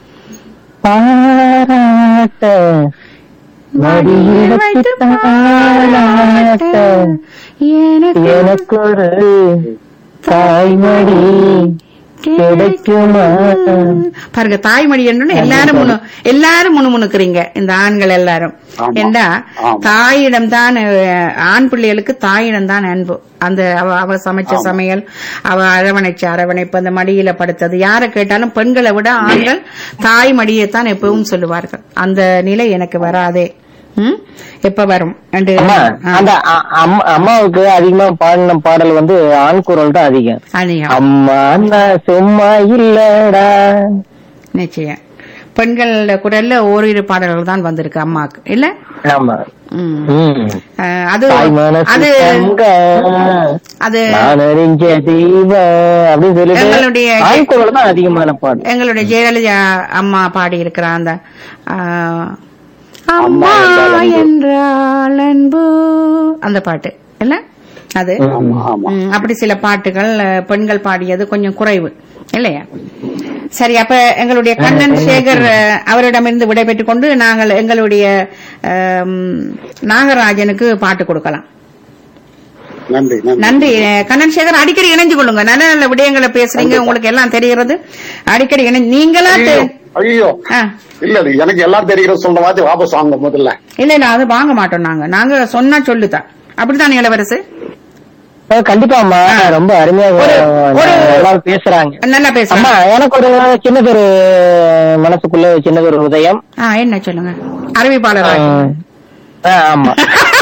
பாராட்ட மடியில் வச்சு தாளாட்ட எனக்கு எனக்கு ஒரு தாய்மடி கிடைக்குமா பாருங்க தாய்மொழி என்று எல்லாரும் முணு எல்லாரும் முணுமுணுக்குறீங்க இந்த ஆண்கள் எல்லாரும் ஆமா. ஏண்டா ஆமா. தாயிடம் தான் ஆண் பிள்ளைகளுக்கு தாயிடம் தான் அன்பு அந்த அவ அவ சமைச்ச சமையல் அவ அரவணைச்ச அரவணைப்பு அந்த மடியில படுத்தது யாரை கேட்டாலும் பெண்களை விட ஆண்கள் தாய் மடியைத்தான் எப்பவும் சொல்லுவார்கள் அந்த நிலை எனக்கு வராதே ம்? எப்ப வரும் என்று அம்மா ஆ, அந்த அ- அம்மா- அம்மாவுக்கு அதிகமா பாடின பாடல் வந்து ஆண் குரல் தான் அதிகம் அதிகம். அம்மா நான் சும்மா இல்லடா நிச்சயம் பெண்கள் குரல்ல ஓரிரு பாடல்கள் தான் வந்திருக்கு அம்மாக்கு இல்ல ஆமா ம். ம். அஹ், அது தாய் மனசு அது தங்க, அது நான் அறிஞ்ச தெய்வ அப்படின்னு சொல்லிட்டு எங்களுடைய ஆண் குரல் தான் அதிகமான பாடல் எங்களுடைய ஜெயலலிதா அம்மா பாடி இருக்கிற அந்த ஆ, அம்மா என்றால் அன்பு அந்த பாட்டு இல்ல அது ஆமா ஆமா ம், அப்படி சில பாட்டுகள் அஹ், பெண்கள் பாடியது கொஞ்சம் குறைவு இல்லையா சரி அப்ப எங்களுடைய கண்ணன் சேகர் அஹ், அவரிடமிருந்து விடைபெற்றுக் கொண்டு நாங்கள் எங்களுடைய அம், நாகராஜனுக்கு பாட்டு கொடுக்கலாம் நன்றி நன்றி நன்றி அஹ், கண்ணன் சேகர் அடிக்கடி இணைஞ்சு கொள்ளுங்க நல்ல நல்ல விடயங்களை பேசுறீங்க உங்களுக்கு எல்லாம் தெரிகிறது அடிக்கடி இணை நீங்களா ஐயோ தெ- ஐயோ ஆ, இல்ல இல்ல எனக்கு எல்லாம் தெரிகிறது சொல்ற மாதிரி வாபஸ் வாங்க முதல்ல இல்ல இல்ல அது வாங்க மாட்டோம் நாங்க நாங்க சொன்னா சொல்லுதான் அப்படித்தான் இளவரசு அஹ் கண்டிப்பாம்மா ரொம்ப அருமையா ஒரு- ஒரு- எல்லாரும் பேசுறாங்க நல்லா அம்மா பேசுறேன் எனக்கு ஒரு சின்னதொரு மனசுக்குள்ள சின்னதொரு உதயம் ஆ என்ன சொல்லுங்க அறிவிப்பாளர் அஹ், அஹ், ஆமா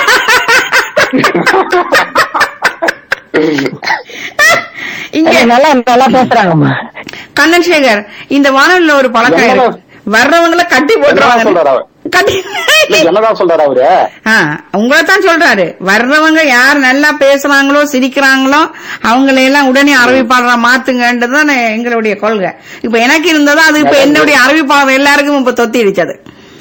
இங்க நல்லா நல்லா பேசுறாங்கம்மா கண்ணன் சேகர் இந்த வானொலியில ஒரு பழக்கம் என்னடா? இருக்கு. வர்றவங்கள கட்டி என்னதான் போட்டுருவாங்க சொல்றாரு அவர் கட்டி இல்ல, என்னதான் சொல்றாரு அவரு ஆ, உங்களைத்தான் சொல்றாரு வர்றவங்க யார் நல்லா பேசுறாங்களோ சிரிக்கிறாங்களோ அவங்களை எல்லாம் உடனே அறிவிப்பாளரா மாத்துங்கன்றதுதான் எங்களுடைய கொள்கை இப்ப எனக்கு இருந்ததோ அது இப்ப என்னுடைய அறிவிப்பாளர் எல்லாருக்கும் இப்ப தொத்திடுச்சது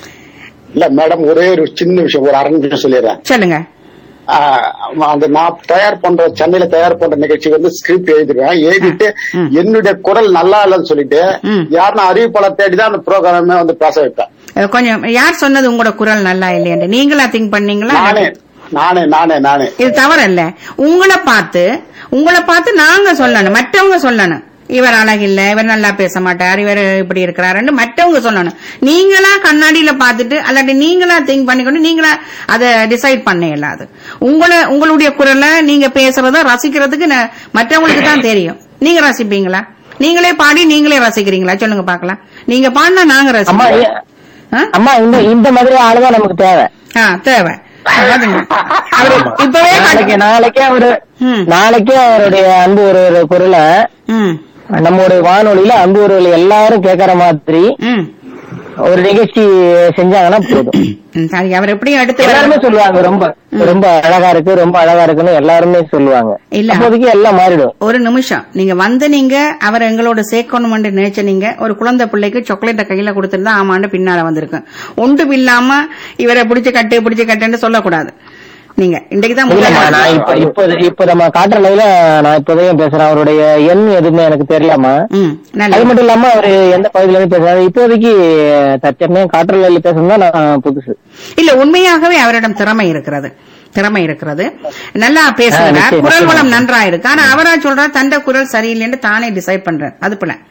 இல்ல மேடம் ஒரே ஒரு சின்ன விஷயம் ஒரு அரை நிமிஷம் சொல்லிடுறேன் சொல்லுங்க ஆஹ் அந்த நான் தயார் பண்ற சென்னையில தயார் பண்ற நிகழ்ச்சி வந்து ஸ்கிரிப்ட் எழுதிடுவேன் எழுதிட்டு ம். என்னுடைய குரல் நல்லா இல்லைன்னு சொல்லிட்டு ம். யாருன்னா அறிவிப்பாளர் தேடிதான் அந்த ப்ரோக்ராமே வந்து பேச வைப்பேன் அஹ் கொஞ்சம் யார் சொன்னது உங்களோட குரல் நல்லா இல்லையன்று நீங்களா திங்க் பண்ணீங்களா நானே நானே நானே நானே இது தவறல்ல உங்களை பார்த்து உங்களை பார்த்து நாங்க சொல்லணும் மற்றவங்க சொல்லணும் இவர் அழகில்ல இவர் நல்லா பேச மாட்டார் இவர் இப்படி இருக்கிறாருன்னு மற்றவங்க சொல்லணும் நீங்களா கண்ணாடியில பார்த்துட்டு அல்லாட்டி நீங்களா திங்க் பண்ணிக்கொண்டு நீங்களா அதை டிசைட் பண்ண இயலாது உங்களை உங்களுடைய குரலை நீங்க பேசுறத ரசிக்கிறதுக்கு ந- மற்றவங்களுக்கு தான் தெரியும் நீங்க ரசிப்பீங்களா நீங்களே பாடி நீங்களே ரசிக்கிறீங்களா சொல்லுங்க பார்க்கலாம் நீங்க பாடினா நாங்க அம்மா ரசிப்போம் ஏ- ஆ? அம்மா இந்த இந்த மாதிரி ஆளுதான் நமக்கு தேவை ஆ தேவை பாருங்க. அவரு இப்பவே நாளைக்கு கண்டு- நாளைக்கே அவரு ம். நாளைக்கே அவருடைய அன்பு ஒரு குரலை ம் நம்மளுடைய வானொலியில அன்பு ஒரு எல்லாரும் கேட்கற மாதிரி ம் ஒரு நிகழ்ச்சி செஞ்சாங்கன்னா போதும் ம், சரி அவர் எப்படியும் எடுத்து எல்லாருமே சொல்லுவாங்க ரொம்ப ரொம்ப அழகா இருக்கு ரொம்ப அழகா இருக்குன்னு எல்லாருமே சொல்லுவாங்க இல்ல. அப்போதைக்கு எல்லாம் மாறிடும் ஒரு நிமிஷம் நீங்க வந்து நீங்க அவர் எங்களோட சேர்க்கணும்னு நினைச்ச நீங்க ஒரு குழந்தை பிள்ளைக்கு சாக்லேட்டை கையில கொடுத்திருந்தா ஆமாண்டு பின்னால வந்திருக்கு ஒன்றும் இல்லாம இவரை பிடிச்சு கட்டு பிடிச்சு கட்டுன்னு சொல்லக்கூடாது நீங்க இன்றைக்கு தான் இல்லம்மா முதல் நான் இப்ப இப்ப இப்ப நம்ம காட்டுறதுல நான் இப்போதையும் பேசுறேன் அவருடைய எண் எதுவுமே எனக்கு தெரியலாமா ம் அது நல்லது மட்டும் இல்லாம அவரு எந்த பகுதியில இருந்து பேசுறாரு இப்போதைக்கு தற்சமயம் காற்றுல பேசணும் தான் நான் புதுசு இல்ல உண்மையாகவே அவரிடம் திறமை இருக்கிறது திறமை இருக்கிறது நல்லா ஆ, பேசுறார் நிச்சயம், குரல் நிச்சயம். வளம் நன்றா இருக்கு ஆனா அவரா சொல்றார் தந்த குரல் சரியில்லைன்னு தானே டிசைட் பண்றார் அது போல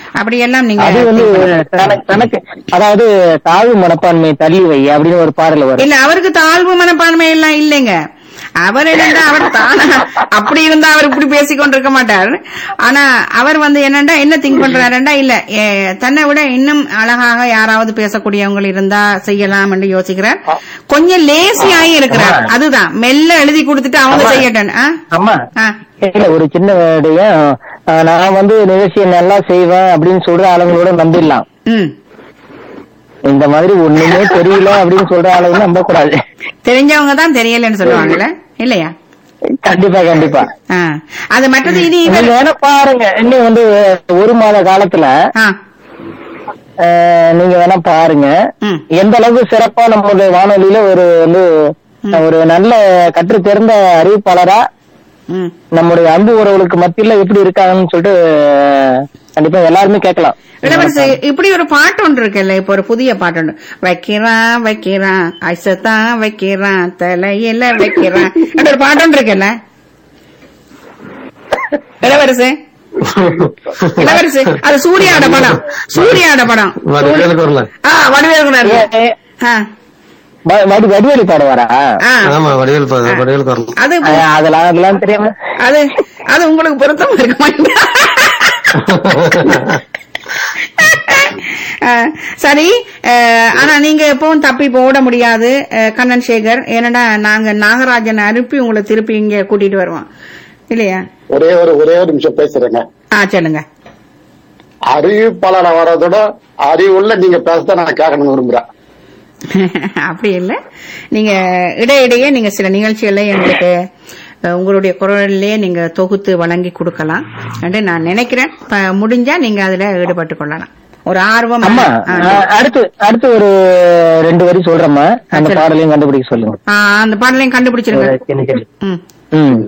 அப்படியெல்லாம் நீங்க அது வந்து தனக்கு தனக்கு அதாவது தாழ்வு மனப்பான்மை தள்ளி வை அப்படின்னு ஒரு பாடல் வரும் இல்ல அவருக்கு தாழ்வு மனப்பான்மை எல்லாம் இல்லைங்க அவர் என்னண்டா அவர் தானா அப்படி இருந்தா அவர் இப்படி பேசிக் கொண்டிருக்க மாட்டார் ஆனா அவர் வந்து என்னண்டா என்ன திங்க் பண்றாருண்டா இல்ல ஏ, தன்னை விட இன்னும் அழகாக யாராவது பேசக்கூடியவங்க இருந்தா செய்யலாம் என்று யோசிக்கிறார் கொஞ்சம் லேசியாகி இருக்கிறார் அதுதான் மெல்ல எழுதி கொடுத்துட்டு அவங்க ஆமா. செய்யட்டும் ஆ? ஆமா ஆ. இல்ல ஒரு சின்ன விடயம் அஹ், நான் வந்து நிகழ்ச்சியை நல்லா செய்வேன் அப்படின்னு சொல்ற ஆளுங்களோட நம்பிடலாம் ம் இந்த மாதிரி ஒண்ணுமே தெரியல அப்படின்னு சொல்ற ஆளுங்க நம்ப கூடாது தெரிஞ்சவங்க தான் தெரியலன்னு சொல்லுவாங்கல்ல இல்லையா கண்டிப்பா கண்டிப்பா ஆ. அது மற்றது இனி நீங்க இவர் வேணா பாருங்க இன்னும் வந்து ஒரு மாத காலத்துல ஆ. அஹ், நீங்க வேணா பாருங்க ம். எந்த அளவுக்கு சிறப்பா நம்மளுடைய வானொலியில ஒரு வந்து ஒரு நல்ல கற்று தேர்ந்த அறிவிப்பாளரா ம் நம்முடைய அன்பு உறவுகளுக்கு மத்தியில எப்படி இருக்காங்கன்னு சொல்லிட்டு அஹ், கண்டிப்பா எல்லாருமே கேட்கலாம் இளவரசி இப்படி ஒரு பாட்டு ஒன்று இருக்குல்ல இப்ப ஒரு புதிய பாட்டு ஒன்று வைக்கிறான் வைக்கிறான் ஐசத்தான் வைக்கிறான் தலையில வைக்கிறான் அப்படி ஒரு பாட்டு ஒன்று இருக்குல்ல இளவரசு இளவரசி அது சூர்யாவோட படம் சூர்யாவோட படம் வடிவேலுக்கு வரல ஆ வடிவேல் ஏ, ஆ வ- வடி வடிவேலி பாடுவாரா ஆ ஆமா வடிவேல் பா- வடிவேலுக்கு வரல அது அஹ், அதெல்லாம் அதெல்லாம் தெரியாம அது அது உங்களுக்கு பொருத்தமா இருக்க மாட்டேங்குது அஹ், சரி அஹ், ஆனா நீங்க எப்பவும் தப்பி போட முடியாது அஹ், கண்ணன் சேகர் ஏன்னா நாங்க நாகராஜன் அனுப்பி உங்களை திருப்பி இங்க கூட்டிட்டு வருவோம் இல்லையா ஒரே ஒரு ஒரே ஒரு நிமிஷம் பேசுறேங்க ஆ சொல்லுங்க அறிவிப்பாளர் வர்றதோட அறிவுள்ள நீங்க பேசதான் நான் கேட்கணும்னு விரும்புறேன் அப்படி இல்ல நீங்க இடையிடையே நீங்க சில நிகழ்ச்சிகளை எங்களுக்கு அஹ், உங்களுடைய குரல்லே நீங்க தொகுத்து வழங்கி கொடுக்கலாம் என்று நான் நினைக்கிறேன் ப- முடிஞ்சா நீங்க அதுல ஈடுபட்டு கொள்ளலாம் ஒரு ஆர்வம் அம்மா ஆ. அஹ், அடுத்து அடுத்து ஒரு ரெண்டு வரி சொல்றேம்மா அந்த சரி. பாடலையும் கண்டுபிடிக்க சொல்லுங்க ஆ, அந்த பாடலையும் கண்டுபிடிச்சிருங்க ஒரு சின்ன கேள்வி. ம். ம்.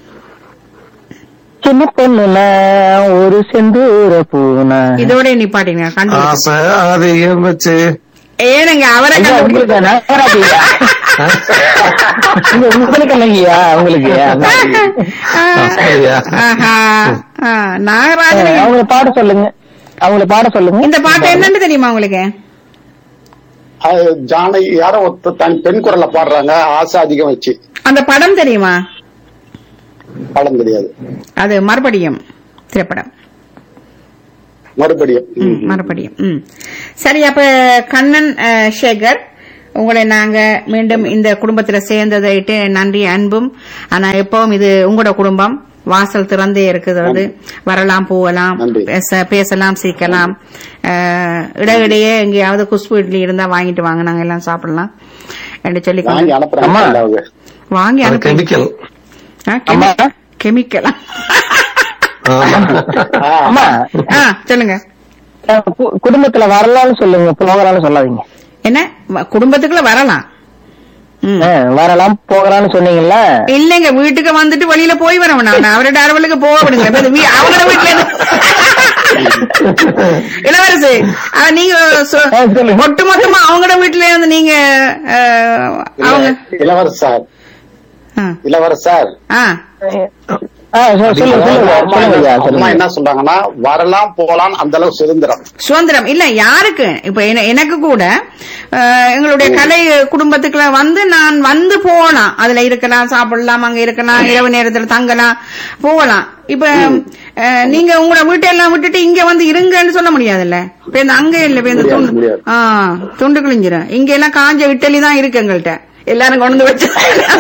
சின்ன பொண்ணுனா ஒரு செந்தூர பூனா இதோட நிப்பாட்டிங்க கண்டுபிடி ஆசை அதிகம் வச்சு ஏனுங்க அவரை ஐயா, கண்டுபிடி உங்களுக்கு நகராட்டியா? உங்க- உங்களுக்கு இல்லைங்கய்யா உங்களுக்கு அப்படியா? ஆஹா. ஆ, அஹ், நாகராஜன் அவங்கள பாட சொல்லுங்க அவங்கள பாட சொல்லுங்க இந்த பாட்டு என்னன்னு தெரியுமா உங்களுக்கு அது ஜானகி யாரோ ஒருத்தர் தன் பெண் குரல்ல பாடுறாங்க ஆசை அதிகம் வச்சு அந்த படம் தெரியுமா படம் தெரியாது அது மறுபடியும் திரைப்படம் மறுபடியும் ம், மறுபடியும் ம். சரி அப்ப கண்ணன் அஹ், சேகர் உங்களை நாங்க மீண்டும் இந்த குடும்பத்துல சேர்ந்ததைட்டு நன்றி அன்பும் ஆனா எப்பவும் இது உங்களோட குடும்பம் வாசல் திறந்தே இருக்குது வரலாம் போகலாம் நன்றி. பேச பேசலாம் சிரிக்கலாம் அஹ், இடையிடையே எங்கேயாவது குஷ்பு இட்லி இருந்தா வாங்கிட்டு வாங்க நாங்க எல்லாம் சாப்பிடலாம் என்று சொல்லி வாங்கி அனுப்புறாங்க அம்மா. அவங்க. வாங்கி அது அனுப்பி கெமிக்கல் அம்மா கெமிக்கலா ஆமா ஆ, அம்மா ஆ சொல்லுங்க அஹ், கு- குடும்பத்துல வரலாம்னு சொல்லுங்க போகலாம்னு சொல்லாதீங்க என்ன வ- குடும்பத்துக்குள்ள வரலாம் ம். அஹ், வரலாம் போகலாம்னு சொன்னீங்கல்ல இல்லைங்க வீட்டுக்கு வந்துட்டு வெளியில போய் வரவன் நான் அவரோட அரவலுக்கு போக விடுங்க இப்ப இது வீ- அவங்களோட வீட்டுல இருந்து- இளவரசி அஹ், நீங்க சொ- ஆ, சொல்லுங்க. ஒட்டு மொத்தமா அவங்களோட வீட்டுல இருந்து நீங்க அஹ், அவங்க இளவரசர் ஆ. இளவரசர் ஆ ஆ, சொ- சொல்லுங்க சொல்லுங்க அம்மா சொல்லுங்க ஐயா, என்ன- அம்மா சொல்லுங்க என்ன சொல்றாங்கன்னா வரலாம் போலாம் அந்த அளவு சுதந்திரம் சுதந்திரம் இல்ல யாருக்கு இப்ப என- எனக்கு கூட அஹ், எங்களுடைய கலை குடும்பத்துக்குள்ள வந்து நான் வந்து போகலாம் அதுல இருக்கலாம் சாப்பிடலாம் அங்க இருக்கலாம் இரவு நேரத்துல தங்கலாம் போகலாம் இப்ப அஹ், நீங்க உங்களோட வீட்டெல்லாம் விட்டுட்டு இங்க வந்து இருங்கன்னு சொல்ல முடியாதுல்ல இப்ப இந்த அங்க இல்ல இப்ப இந்த முடியாது, துண்டு முடியாது. ஆ துண்டு கிழிஞ்சிரும் இங்க எல்லாம் காஞ்ச இட்டலி தான் இருக்கு எங்கள்கிட்ட எல்லாரும் கொண்டு வந்து வச்சு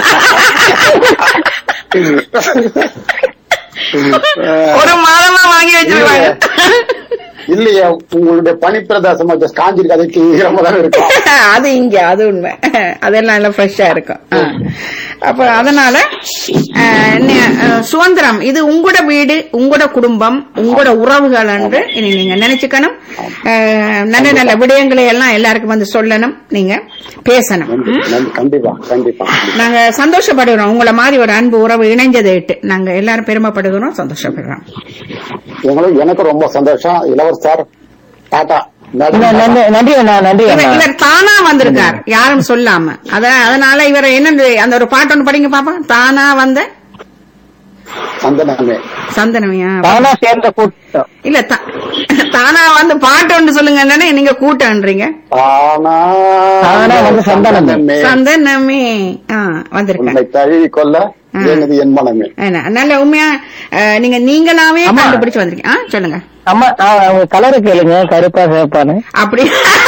ஒரு மாதமா வாங்கி வச்சிருவாங்க இல்லையா உங்களுடைய பனி பிரதேசமா காஞ்சிருக்கு அதுக்கு ஈரமா தான் இருக்கும் அது இங்க அது உண்மை அதெல்லாம் எல்லாம் ஃப்ரெஷ்ஷா இருக்கும் ஆ. அப்ப அதனால அஹ், நி- அஹ், சுதந்திரம் இது உங்களோட வீடு உங்களோட குடும்பம் உங்களோட உறவுகள் என்று இனி நீங்க நினைச்சுக்கணும் அஹ், நல்ல நல்ல விடயங்களை எல்லாம் எல்லாருக்கும் வந்து சொல்லணும் நீங்க பேசணும் நன்றி, நன்றி. கண்டிப்பா கண்டிப்பா நாங்க சந்தோஷப்படுகிறோம் உங்களை மாதிரி ஒரு அன்பு உறவு இணைஞ்சதை இட்டு நாங்க எல்லாரும் பெருமைப்படுகிறோம் சந்தோஷப்படுறோம் எங்களுக்கு எனக்கு ரொம்ப சந்தோஷம் இளவரசர் டாடா நன்றி நன்றி- நன்றி அண்ணா நன்றி இவர் அண்ணா இவர் தானா வந்திருக்கார் யாரும் சொல்லாம அத அதனால இவர் என்ன அந்த ஒரு பாட்டு ஒன்று படிங்க பாப்பா தானா வந்த சந்தனமே சந்தனமையா தானா சேர்ந்த கூட்டம் இல்ல தா- தானா வந்து பாட்டு ஒன்று சொல்லுங்க நீங்க கூட்டன்றீங்க ஆனா ஆனா வந்து சந்தனமே. சந்தனமே, சந்தனமே ஆ வந்திருக்க உன்னை தழுவி கொள்ள ம். எனது என் மனமே என்ன, நல்ல உண்மையா அஹ், நீங்க நீங்களாவே ஆமா. கண்டுபிடிச்சு வந்திருக்கீங்க ஆ சொல்லுங்க அம்மா ஆ, அவங்க கலரு கேளுங்க கருப்பா சிவப்பான்னு அப்படி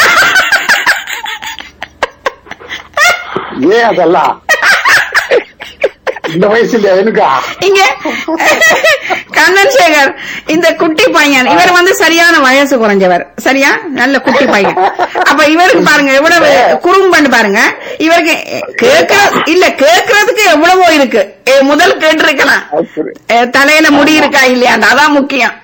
ஏன் அதெல்லாம் இந்த வயசுல எனக்கா இங்க கண்ணன் சேகர் இந்த குட்டி பையன் இவர் வந்து சரியான வயசு குறைஞ்சவர் சரியா நல்ல குட்டி பையன் அப்ப இவருக்கு பாருங்க எவ்வளவு குறும்பன்னு பாருங்க இவருக்கு கேட்கற இல்ல கேட்கறதுக்கு எவ்வளவோ இருக்கு ஏ, முதல் கேட்டிருக்கலாம் அப்படி. ஏ, தலையில முடி இருக்கா இல்லையாண்டா அதான் முக்கியம்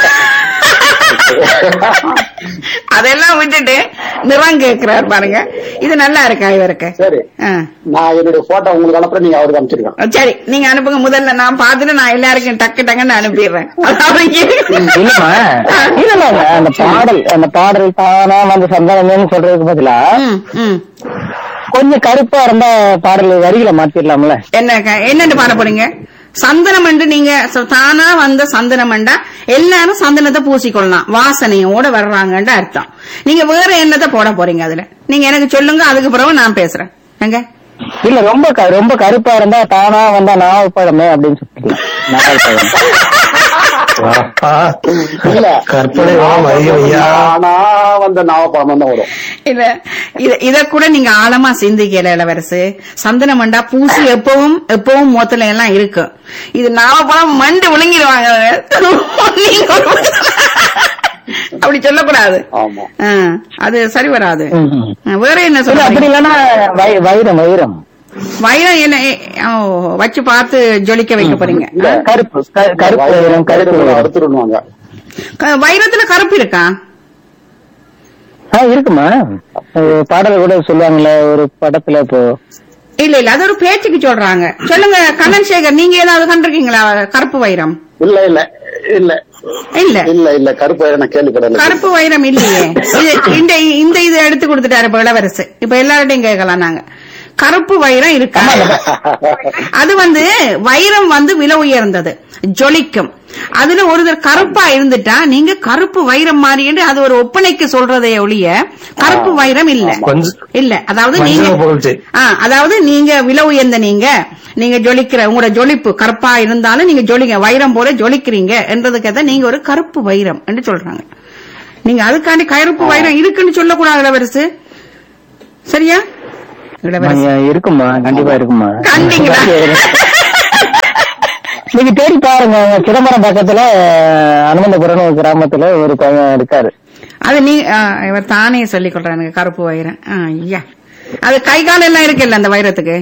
அதெல்லாம் விட்டுட்டு நிறம் கேட்கிறார் பாருங்க இது நல்லா இருக்கா இவருக்கு சரி ஆ. நான் என்னுடைய போட்டோ உங்களுக்கு அனுப்புறேன் நீங்க அவருக்கு அனுப்பிச்சிருக்கேன் சரி நீங்க அனுப்புங்க முதல்ல நான் பார்த்துட்டு நான் எல்லாருக்கும் டக்கு டக்குன்னு அனுப்பிடுறேன் அதாவது இல்லம்மா இல்ல இல்ல அந்த பாடல் அந்த பாடல் தானா வந்து சந்தனமேன்னு சொல்றதுக்கு பதிலா ம், ம். கொஞ்சம் கருப்பா இருந்தா பாடல் வரிகளை மாத்திரலாம்ல என்ன க- என்னன்னு பாட போறீங்க சந்தனம் என்று நீங்க ச- தானா வந்த சந்தனம் என்றா எல்லாரும் சந்தனத்தை பூசிக்கொள்ளலாம் வாசனையோட வர்றாங்கன்ற அர்த்தம் நீங்க வேற என்னத்தை போட போறீங்க அதுல நீங்க எனக்கு சொல்லுங்க அதுக்கு பிறகு நான் பேசுறேன் எங்க இல்ல ரொம்ப க- ரொம்ப கருப்பா இருந்தா தானா வந்தா நாவப்பழமே அப்படின்னு சொல்லிக்கலாம் நாவல் பழம் ஆஹா. இல்ல கற்பனை வளம் அதிகம் ஐயா ஆனா வந்த நாவப்பழம் தான் வரும் இல்ல இத இத கூட நீங்க ஆழமா சிந்திக்கல இளவரசு சந்தனம் மண்டா பூசி எப்பவும் எப்பவும் மொத்தல எல்லாம் இருக்கும் இது நாவப்பழம் மண்டு விழுங்கிடுவாங்க நீங்க ஒரு- அப்படி சொல்லக்கூடாது ஆமா ஆ, அது சரி வராது ம், ம். ஆ, வேற என்ன இல்ல சொல்ல அப்படி இல்லன்னா வை- வைரம் வைரம் வைரம் என்ன ஏ, ஓ, வச்சு பார்த்து ஜொலிக்க வைக்க போறீங்க இல்ல. கருப்பு க- கருப்பு வைரம் கருப்பு வைரம் அடுத்துருவாங்க க- வைரத்துல கருப்பு இருக்கா ஆ இருக்குமா ஒரு பாடல் கூட சொல்லுவாங்கல்ல ஒரு படத்துல இப்போ இல்ல இல்ல அது ஒரு பேச்சுக்கு சொல்றாங்க சொல்லுங்க கண்ணன் சேகர் நீங்க ஏதாவது கண்டிருக்கீங்களா கருப்பு வைரம் இல்ல இல்ல இல்ல இல்ல இல்ல இல்ல கருப்பு நான் கேள்விப்படல கருப்பு வைரம் இல்லையே இது இந்த இந்த இது எடுத்து கொடுத்துட்டாரு இப்ப இளவரசு இப்ப எல்லார்ட்டையும் கேட்கலாம் நாங்க கருப்பு வைரம் இருக்கா அது வந்து வைரம் வந்து விலை உயர்ந்தது ஜொலிக்கும் அதுல ஒருத்தர் கருப்பா இருந்துட்டா நீங்க கருப்பு வைரம் மாதிரி என்று அது ஒரு ஒப்பனைக்கு சொல்றதே ஒழிய கருப்பு வைரம் இல்ல கொஞ்சம் இல்ல அதாவது மஞ்சள் நீங்க புகழ்ச்சி. ஆ, அதாவது நீங்க விலை உயர்ந்த நீங்க நீங்க ஜொலிக்கிற உங்களோட ஜொலிப்பு கருப்பா இருந்தாலும் நீங்க ஜொலிங்க வைரம் போல ஜொலிக்கிறீங்க என்றதுக்கு நீங்க ஒரு கருப்பு வைரம் என்று சொல்றாங்க நீங்க அதுக்காண்டி கருப்பு வைரம் இருக்குன்னு சொல்லக்கூடாது இளவரசு சரியா இளவரசு ஐயா, இருக்குமா கண்டிப்பா இருக்குமா கண்டிங்களா? நீங்க தேடி பாருங்க சிதம்பரம் பக்கத்துல அனுமந்தபுரம் ஒரு கிராமத்துல ஒரு பையன் இருக்காரு அது நீ ஆ, இவர் தானே சொல்லிக் கொள்றாரு எனக்கு கருப்பு வைரம் ஆ, ஐயா அது கை கால் எல்லாம் இருக்குல்ல அந்த வைரத்துக்கு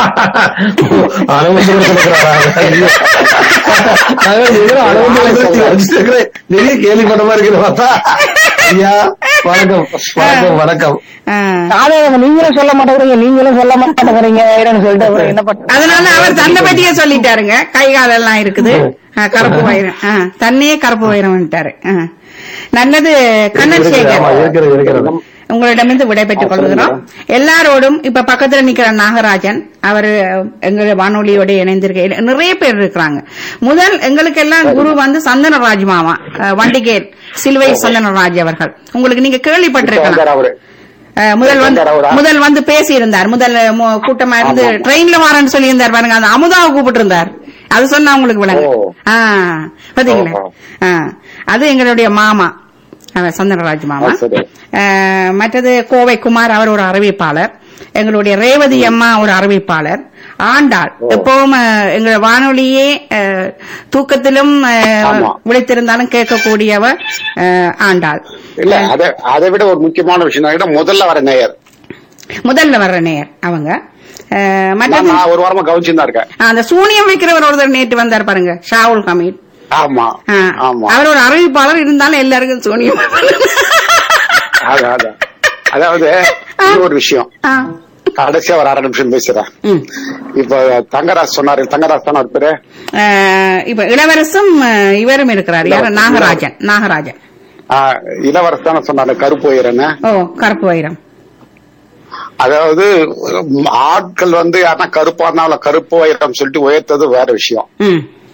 நிறைய கேள்விப்பட்ட மாதிரி இருக்குது பார்த்தா ஐயா வணக்கம் வணக்கம் வணக்கம் ஆ. அதே நீங்களும் சொல்ல மாட்டேங்கிறீங்க நீங்களும் சொல்ல மாட்டேங்கிறீங்க வைரம்னு சொல்லிட்டு அப்புறம் என்ன பண்ண அதனால அவர் தன்னை பத்தியே சொல்லிட்டாருங்க கை கால் எல்லாம் இருக்குது ஆ, கருப்பு வைரம் ஆ, தன்னையே கருப்பு வைரம்ட்டாரு நல்லது கண்ணன் சேகர் ஆமா, இருக்கிறது இருக்கிறது உங்களிடமிருந்து விடைபெற்றுக் கொள்கிறோம் எல்லாரோடும் இப்ப பக்கத்துல நிக்கிற நாகராஜன் அவரு எங்க வானொலியோட இணைந்திருக்க நிறைய பேர் இருக்கிறாங்க முதல் எங்களுக்கு எல்லாம் குரு வந்து சந்தனராஜ் மாமா அஹ், வண்டிகேட் சிலுவை சந்தனராஜ் அவர்கள் உங்களுக்கு நீங்க கேள்விப்பட்டிருக்கலாம் வந்தார் அவரு அஹ், முதல் வந்து வந்தார் அவரா? முதல் வந்து பேசி இருந்தார் முதல் மு- கூட்டமா இருந்து ஆமா. ட்ரெயின்ல வரேன்னு சொல்லி இருந்தார் பாருங்க அந்த அமுதாவை கூப்பிட்டு இருந்தார் அது சொன்னா உங்களுக்கு விளங்க ஓ. ஆ பாத்தீங்களா ஓஹோ. ஆ, அது எங்களுடைய மாமா அவர் சந்தனராஜ் மாமா ஆ, சரி. அஹ், மற்றது கோவை குமார் அவர் ஒரு அறிவிப்பாளர் எங்களுடைய ரேவதி அம்மா ஒரு அறிவிப்பாளர் ஆண்டாள் எப்பவும் அஹ், எங்க வானொலியே அஹ், தூக்கத்திலும் அஹ், ஆமா. விழித்திருந்தாலும் கேட்கக்கூடியவர் அஹ், ஆண்டாள் இல்ல அதை அதை விட ஒரு முக்கியமான விஷயம் என்னன்னா, முதல்ல வர நேயர் முதல்ல வர்ற நேயர் அவங்க அஹ், நான் மற்றது நான் ஒரு வாரமா கவனிச்சுதான் இருக்கேன் அந்த சூனியம் வைக்கிறவர் ஒருத்தர் நேற்று வந்தார் பாருங்க ஷாவுல் ஹமீத் ஆமா ஆ, ஆமா அவர் ஒரு அறிவிப்பாளர் இருந்தாலும் எல்லாருக்கும் சூனியம் அது- அது. அதாவது இது ஒரு விஷயம் ஆ, கடைசியா ஒரு அரை நிமிஷம் பேசுறேன் ம். இப்ப தங்கராஜ் சொன்னாரு தங்கராஜ் தானே அவர் பேரு அஹ், இப்ப இளவரசும் அஹ், இவரும் இருக்கிறார் யாரு நாகராஜன் நாகராஜன் ஆஹ், இளவரசு தானே சொன்னாரு கருப்பு உயரன்னு ஓ கருப்பு வைரம் அதாவது உம், ஆட்கள் வந்து யாருன்னா கருப்பா இருந்தாலும் கருப்பு உயரம் சொல்லிட்டு உயர்த்தது வேற விஷயம் ம்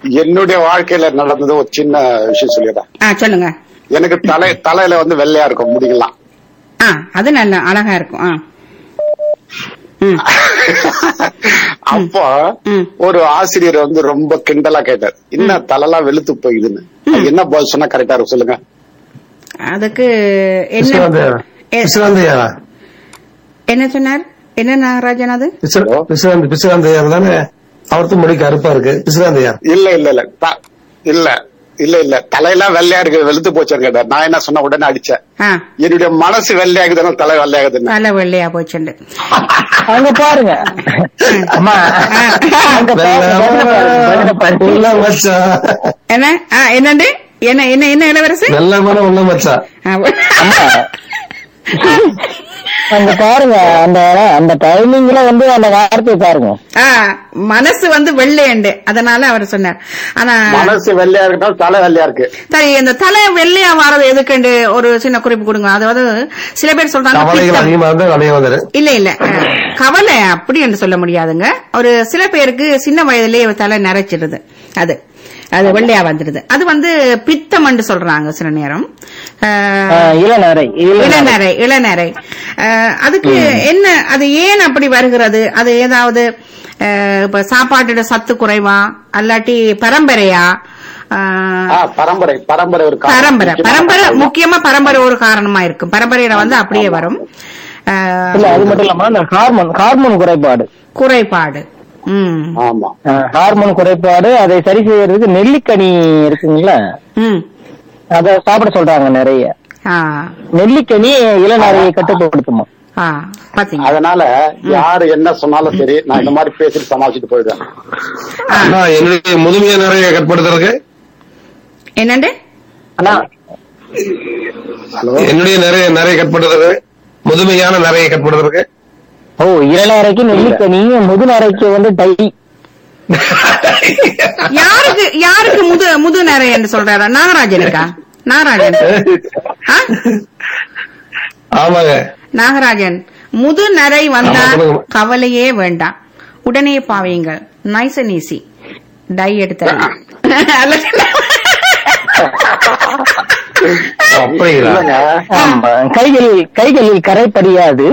என்னுடைய வாழ்க்கையில நடந்தது ஒரு சின்ன விஷயம் சொல்லிடுறேன் ஆ சொல்லுங்க எனக்கு தலை தலையில வந்து வெள்ளையா இருக்கும் முடிக்கலாம் ஆ அது நல்ல அழகா இருக்கும் ஆ ம் அப்போ ம். ஒரு ஆசிரியர் வந்து ரொம்ப கிண்டலா கேட்டார் என்ன தலைலாம் வெளுத்து போயிதுன்னு அது என்ன பதில் சொன்னா கரெக்டா இருக்கும் சொல்லுங்க அதுக்கு என்ன விஸ்வநாதையா எ- விஸ்வநாதையா என்ன சொன்னார் என்ன நாகராஜன் அது விஸ்வநாந்த் விஸ்வநாதையார் தானே அவர்த்து முடி கருப்பா இருக்கு விஸ்வநாதையார் இல்ல இல்ல இல்ல த- இல்ல இல்ல இல்ல தலையெல்லாம் வெள்ளையா இருக்கு வெளுத்து போச்சு கேட்டார் நான் என்ன சொன்ன உடனே அடிச்சேன் ஆ என்னுடைய மனசு வெள்ளையாகுதுன்னா தலை வெள்ளையாகுதுன்னு தலை வெள்ளையா போச்சுண்டு அங்க பாருங்க அம்மா அங்க பாருங்க உள்ள மச்சா என்ன ஆ என்னண்டு என்ன என்ன என்ன இளவரசு நல்ல மனம் உள்ள மச்சா ஆ, அம்மா அங்க பாருங்க அந்த அந்த டைமிங்ல வந்து அந்த வார்த்தையை பாருங்க ஆ, மனசு வந்து வெள்ளையண்டு அதனால அவர் சொன்னார் ஆனா மனசு வெள்ளையா இருக்கட்டும் தலை வெள்ளையா இருக்கு சரி இந்த தலை வெள்ளையா வாரது எதுக்குண்டு ஒரு சின்ன குறிப்பு கொடுங்க அதாவது சில பேர் சொல்றாங்க கவலைகள் பித்தம். அதிகமா இருந்தா நிறைய வந்துரு இல்ல இல்ல அஹ், கவலை அப்படி என்று சொல்ல முடியாதுங்க ஒரு சில பேருக்கு சின்ன வயதிலேயே தலை நிறைச்சிடுது அது அது வெள்ளையா வந்துடுது அது வந்து பித்தம் என்று சொல்றாங்க சில நேரம் அஹ், ஆஹ் இளநரை இளநரை இளநரை இளநரை அஹ், அதுக்கு என்ன அது ஏன் அப்படி வருகிறது அது ஏதாவது அஹ், இப்ப சாப்பாட்டோட சத்து குறைவா அல்லாட்டி பரம்பரையா அஹ், ஆ, பரம்பரை பரம்பரை ஒரு காரணம். பரம்பரை முக்கியமான பரம்பரை காரணம். முக்கியமா பரம்பரை ஒரு காரணமா இருக்கும் பரம்பரையில வந்து அப்படியே வரும் அஹ், இல்ல அது மட்டும் இல்லாம அந்த ஹார்மோன் ஹார்மோன் குறைபாடு குறைபாடு ம் ஆமா ஆஹ் ஹார்மோன் குறைபாடு அதை சரி செய்யறதுக்கு நெல்லிக்கனி இருக்குங்களா ம் அத சாப்பிட சொல்றாங்க நிறைய ஆ நெல்லிக்கனி இளநரையை கட்டுப்படுத்துமா ஆ பாத்தீங்க அதனால யாரு என்ன சொன்னாலும் சரி நான் இந்த மாதிரி பேசிட்டு சமாளிச்சுட்டு போயிடுவேன் ஆனா என்னுடைய முதுமையை நிறைய கட்படுத்துறதுக்கு என்னண்டு ஆனா ஹலோ என்னுடைய நிறைய நிறைய கட்படுத்துறது முதுமையான நிறைய கட்படுத்துறதுக்கு ஓ இளநரைக்கு நெல்லிக்கனி முதுநரைக்கு வந்து டை யாருக்கு யாருக்கு முது முது நரை என்று சொல்றாரா நாகராஜனுக்கா நாகராஜன் ஆ? ஆமாங்க நாகராஜன் முது நரை வந்தா ஆமா, சொல்லுங்க. கவலையே வேண்டாம் உடனே பாவீங்கள் நைஸ் அண்ட் ஈஸி டை எடுத்த அப்படிங்களா இல்லைங்க ஆமா கைகளில் கைகளில் கரை படியாது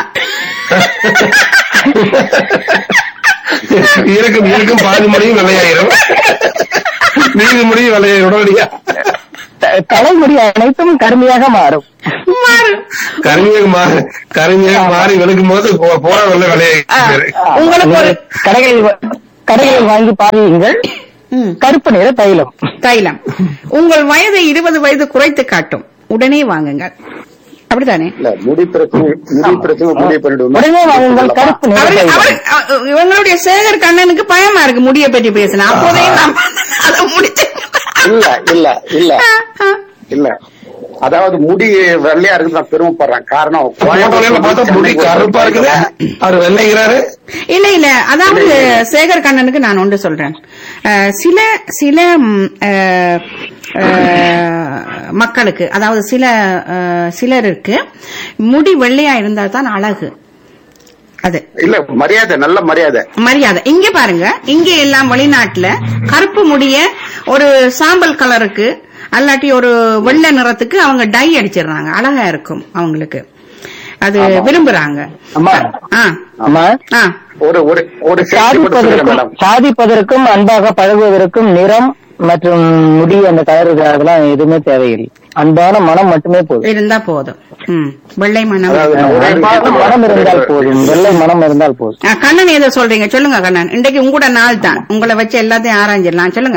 இருக்கும் இருக்கும் பாதி முடியும் வெள்ளையாயிரும் மீதி முடியும் வெள்ளையாயிரும் உடனடியா த- தலைமுடி அனைத்தும் கருமையாக மாறும் கருமையாக மாறி கருமையாக மாறி வெளுக்கும் போது போ- போற வெள்ளை வெள்ளையாயிரு உங்களுக்கு ஒரு கடைகளில் வ- கடைகளில் வாங்கி பாருங்கள் ம், கருப்பு நிற தைலம் தைலம் உங்கள் வயதை இருபது வயது குறைத்து காட்டும் உடனே வாங்குங்கள் அப்படித்தானே இல்ல முடி பிரச்சனை முடி பிரச்சனை முடிவு பண்ணிடுவோம் உடனே வாங்குங்கள் கருப்பு நிற அவரு- தைலம் அவரு- அ- இவங்களுடைய சேகர் கண்ணனுக்கு பயமா இருக்கு முடிய பற்றி பேசினா அப்போதே நாம் அதை முடிச்சு இல்ல இல்ல இல்ல இல்ல அதாவது முடி வெள்ளையா இருக்கு நான் பெருமைப்படுறேன் காரணம் போட்டோல பார்த்தா முடி கருப்பா இருக்குது அவர் வெள்ளைங்கிறாரு இல்ல இல்ல அதாவது சேகர் கண்ணனுக்கு நான் ஒன்று சொல்றேன் அஹ், சில சில ம், அஹ், அஹ், மக்களுக்கு அதாவது சில அஹ், சிலருக்கு முடி வெள்ளையா இருந்தா தான் அழகு அது இல்ல மரியாதை நல்ல மரியாதை மரியாதை இங்க பாருங்க இங்க எல்லாம் வெளிநாட்டுல கருப்பு முடிய ஒரு சாம்பல் கலருக்கு அல்லாட்டி ஒரு வெள்ளை நிறத்துக்கு அவங்க டை அடிச்சிடுறாங்க அழகா இருக்கும் அவங்களுக்கு அது விரும்புறாங்க அம்மா ஆ அம்மா ஆ ஒரு ஒரு ஒரு செய்தி மட்டும் சொல்லுங்க சாதிப்பதற்கும் மேடம் சாதிப்பதற்கும் அன்பாக பழகுவதற்கும் நிறம் மற்றும் முடி அந்த கலர் அதெல்லாம் எதுவுமே தேவையில்லை அன்பான மனம் மட்டுமே போதும் இருந்தா போதும் ம் வெள்ளை மனம் அதாவது நான் ஒரே ஒரு அன்பான மனம் இருந்தால் போதும் வெள்ளை மனம் இருந்தால் போதும் ஆ, கண்ணன் ஏதோ சொல்றீங்க சொல்லுங்க கண்ணன் இன்றைக்கு உங்களோட நாள் தான் உங்களை வச்சு எல்லாத்தையும் ஆராய்ஞ்சிடலாம் சொல்லுங்க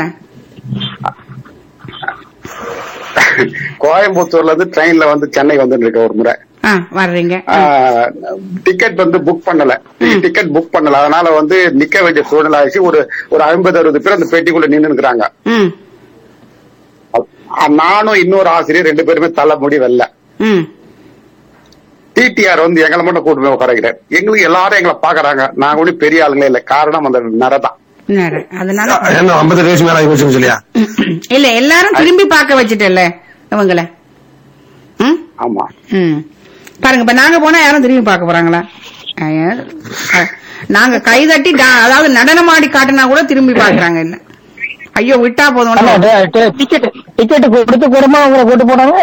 கோயம்புத்தூர்ல இருந்து ட்ரெயின்ல வந்து சென்னை வந்துட்டு இருக்க ஒரு முறை ஆ வர்றீங்க டிக்கெட் வந்து புக் பண்ணல டிக்கெட் புக் பண்ணல அதனால வந்து நிக்க வேண்டிய சூழ்நிலை ஆயிடுச்சு ஒரு ஒரு ஐம்பது அறுபது பேர் அந்த பெட்டிக்குள்ள நின்னு இருக்கிறாங்க ம் நானும் இன்னொரு ஆசிரியர் ரெண்டு பேருமே தலைமுடி வெல்ல ம் டிடிஆர் வந்து எங்களை மட்டும் கூட்டு போய் உட்காரக்கிறார் எங்களுக்கு எல்லாரும் எங்களை பாக்குறாங்க நாங்க ஒன்னும் பெரிய ஆளுங்களே இல்ல காரணம் அந்த நரதான் நேரம். அதனால என்ன ஐம்பது வயசு மேல ஆகி போச்சுன்னு சொல்லியா இல்ல எல்லாரும் திரும்பி பார்க்க வச்சுட்டல இவங்கள ம் ஆமா ம் பாருங்க இப்ப நாங்க போனா யாரும் திரும்பி பார்க்க போறாங்களா ஐயா, அஹ், நாங்க கை தட்டி டா- அதாவது நடனமாடி காட்டினா கூட திரும்பி பாக்குறாங்க இல்ல ஐயோ விட்டா போதும் டிக்கெட் டிக்கெட் கொடுத்து கூடமா உங்களை கூட்டு போனாங்க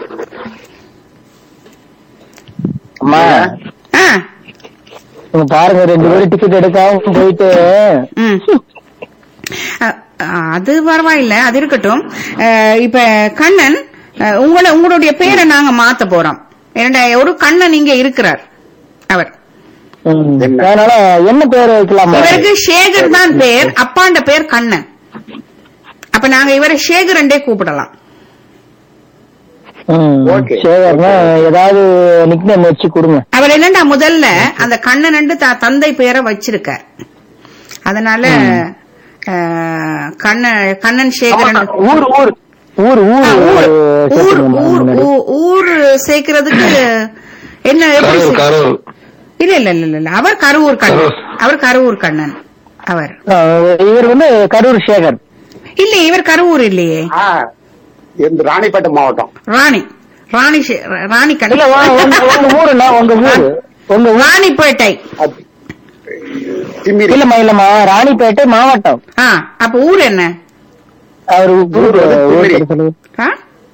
அம்மா ஆ, இங்க பாருங்க ரெண்டு பேரும் டிக்கெட் எடுக்காம போயிட்டு ம். அ- அது பரவாயில்ல அது இருக்கட்டும் அஹ், இப்ப கண்ணன் அஹ், உங்களை உங்களுடைய பேரை நாங்க மாத்த போறோம் ஏன்னா ஒரு கண்ணன் இங்க இருக்கிறார் அவர் ம். அதனால என்ன பேர் வைக்கலாமா இவருக்கு சேகர் தான் பேர் அப்பாண்ட பேர் கண்ணன் அப்ப நாங்க இவரை சேகரண்டே கூப்பிடலாம் ம். Okay. சரிண்ணா ஏதாவது நிக்னேம் வச்சு கொடுங்க அவர் என்னடா முதல்ல அந்த கண்ணன் த தந்தை பேரை வச்சிருக்க அதனால அஹ், கண்ண கண்ணன் சேகரன் ஊர் ஊர் ஊர் ஊர் ஆ, ஊர் ஊர் சேர்த்துக்கணுமா ஊர் முன்னாடி? ஊ- ஊர் சேர்க்கறதுக்கு என்ன எப்படி கரூர் சே- கரூர் இல்ல இல்ல இல்ல இல்ல அவர் கருவூர் கண்ணன் அவர் கருவூர் கண்ணன் அவர் ஆ, இவர் வந்து கரூர் சேகர் இல்ல இவர் கருவூர் இல்லையே ஆ, இந்த ராணிப்பேட்டை மாவட்டம் ராணி ராணி சே- ராணி இல்ல வா, உங்க கண்ணன் உங்க ஊருண்ணா உங்க ஊரு உங்க ஊர் ராணிப்பேட்டை அது திமிரி இல்லம்மா இல்லம்மா ராணிப்பேட்டை மாவட்டம் ஆ அப்ப ஊர் என்ன அவர் ஊர் ஊர் வந்து ஊர் திமிரி. சொல்லுங்க ஆ?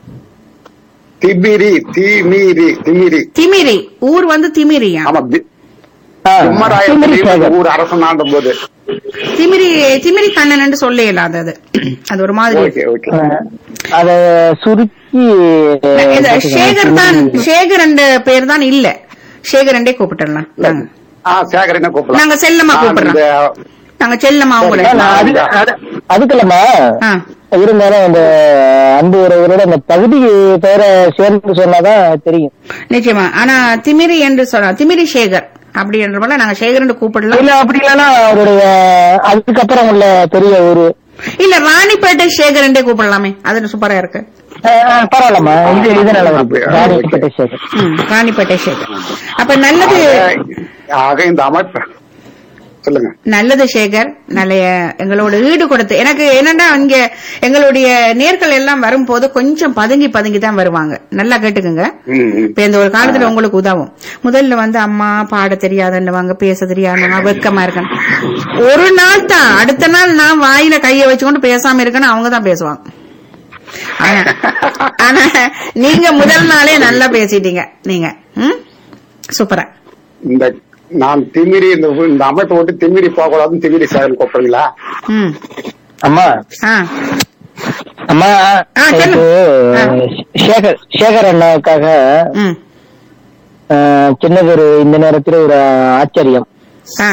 திமிரி திமிரி திமிரி திமிரி ஊர் வந்து திமிரியா ஆமா தி- ஆ, திமிரி திம்மராயர் சேகர் ஊர் அரசனாண்ட போது திமிரி திமிரி கண்ணன் சொல்ல இயலாதது அது ஒரு மாதிரி ஓகே ஓகே ஆ, அத சுருக்கி இது சேகர் தான் சேகர் என்ற பேர் தான் இல்ல சேகரண்டே கூப்பிட்டுடலாம் நாங்க. ஆ சேகர் என்ன கூப்பிடலாம் நாங்க செல்லமா நான் கூப்பிடுறோம் இந்த- நாங்க செல்லமா உங்களை இல்ல, நான் அது- அது- அதுக்குல்லம்மா ஆ. இருந்தாலும் இந்த அன்பு உறவுகளோட அந்த பகுதி பேரை சேர்ந்து சொன்னாதான் தெரியும் நிச்சயமா ஆனா திமிரி என்று சொன்னா திமிரி சேகர் அப்படி என்ற போல நாங்க சேகர் கூப்பிடலாம் இல்ல அப்படி இல்லன்னா அவருடைய அதுக்கப்புறம் உள்ள பெரிய ஊரு இல்ல ராணிப்பேட்டை சேகர் என்றே கூப்பிடலாமே அது சூப்பரா இருக்கு ஆ, ஆ, பரவாயில்லம்மா இது இது நல்லா இருக்கு அப்படியா? ராணிப்பேட்டை சேகர் ம், ராணிப்பேட்டை சேகர் அப்ப நல்லது ஆக இந்த அமைப்பு சொல்லுங்க நல்லது சேகர் நல்ல எங்களோட ஈடு கொடுத்து எனக்கு என்னன்னா இங்க எங்களுடைய நேர்கள் எல்லாம் வரும்போது கொஞ்சம் பதுங்கி பதுங்கி தான் வருவாங்க நல்லா கேட்டுக்குங்க ம், ம். இப்ப இந்த ஒரு காலத்துல உங்களுக்கு உதவும் முதல்ல வந்து அம்மா பாட தெரியாதுன்னுவாங்க பேச தெரியாதுன்னு வெக்கமா இருக்கணும் ஒரு நாள் தான் அடுத்த நாள் நான் வாயில கைய வச்சுக்கொண்டு பேசாம இருக்கேன்னு அவங்க தான் பேசுவாங்க ஆனா ஆனா நீங்க முதல் நாளே நல்லா பேசிட்டீங்க நீங்க ம் சூப்பரா இந்த நான் திமிரி இந்த ஊ- இந்த அமைப்பை விட்டு திமிரி போக கூடாதுன்னு திமிரி சேகர் கூப்பிடுறீங்களா ம் அம்மா ஆ அம்மா ஆ, சொல்லு. இப்போ ஆ. சேகர் சேகர் அண்ணாவுக்காக ம் ஆ, சின்னது ஒரு இந்த நேரத்துல ஒரு ஆச்சரியம் ஆ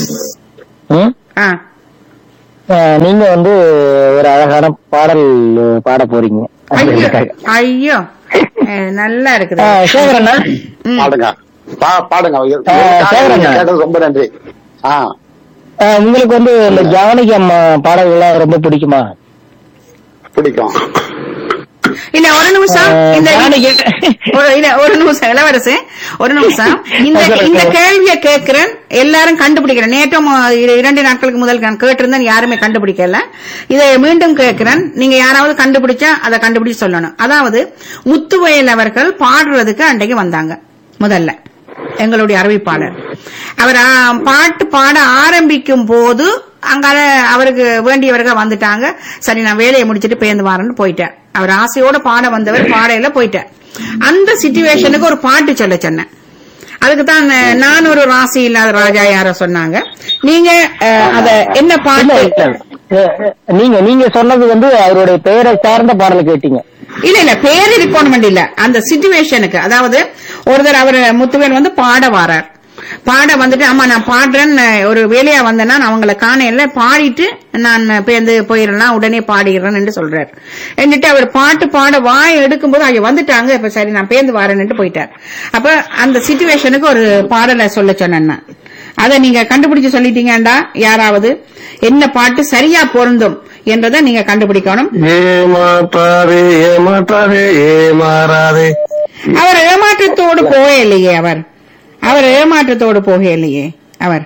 ம்? ஆ ஆ, நீங்க வந்து ஒரு அழகான பாடல் பாட போறீங்க ஐயோ அதுக்காக. ஐயோ அஹ், நல்லா ஆ, இருக்குது சேகர் அண்ணா ம். பாடுங்க பா- பாடுங்க ஆ, சேகர் அண்ணா. கேட்டது ரொம்ப நன்றி ஆ ஆ, உங்களுக்கு வந்து இந்த ஜானகி அம்மா பாடல்கள்லாம் ரொம்ப பிடிக்குமா பிடிக்கும் இல்ல ஒரு நிமிஷம் ஆ, இந்த ஜானகி ஒரு இல்ல ஒரு நிமிஷம் இளவரசு ஒரு நிமிஷம் இந்த சொல்லுங்க. இந்த கேள்வியை கேட்கிறேன் எல்லாரும் கண்டுபிடிக்கிறேன் நேற்றும் இர- இரண்டு நாட்களுக்கு முதல் நான் கேட்டிருந்தேன் யாருமே கண்டுபிடிக்கல இதை மீண்டும் கேட்கிறேன் நீங்க யாராவது கண்டுபிடிச்சா அதை கண்டுபிடிச்சு சொல்லணும் அதாவது முத்துவயல் அவர்கள் பாடுறதுக்கு அன்றைக்கு வந்தாங்க முதல்ல எங்களுடைய அறிவிப்பாளர் அவர் ஆ, பாட்டு பாட ஆரம்பிக்கும் போது அங்கால அவருக்கு வேண்டியவர்கள் வந்துட்டாங்க சரி நான் வேலையை முடிச்சிட்டு பேருந்து வரேன்னு போயிட்டார் அவர் ஆசையோட பாட வந்தவர் பாடையில போயிட்டார் அந்த சிச்சுவேஷனுக்கு ஒரு பாட்டு சொல்ல சொன்னேன் அதுக்கு தான் அஹ், நான் ஒரு ராசி இல்லாத ராஜா யாரோ சொன்னாங்க நீங்க அஹ், அத என்ன இல்ல, பாட்டு இல்ல. அ, அ, நீங்க நீங்க சொன்னது வந்து அவருடைய பெயரை சார்ந்த பாடல் கேட்டீங்க இல்ல இல்ல பேர் இருக்கணும் இல்ல அந்த சிச்சுவேஷனுக்கு அதாவது ஒருத்தர் அவர் முத்துவேன் வந்து பாட வாரார் பாட வந்துட்டு ஆமா நான் பாடுறேன்னு ஒரு வேலையா வந்தேன்னா நான் அவங்கள காணையில பாடிட்டு நான் பேருந்து போயிடலாம் உடனே பாடிடுறேன்னு சொல்றாரு എന്നിട്ട് அவர் பாட்டு பாட வாய் எடுக்கும்போது அவங்க வந்துட்டாங்க இப்ப சரி நான் பேருந்து வரேன்னுட்டு போயிட்டார் அப்ப அந்த சிச்சுவேஷனுக்கு ஒரு பாடலை சொல்ல சொன்னேன் நான். அதை நீங்க கண்டுபிடிச்சு சொல்லிட்டீங்கடா யாராவது என்ன பாட்டு சரியா பொருந்தும் என்றதை நீங்க கண்டுபிடிக்கணும் ஏமாற்றாதே ஏமாற்றாதே ஏமாறாதே அவர் ஏமாற்றத்தோடு போகலையே அவர் அவர் ஏமாற்றத்தோடு போகலையே அவர்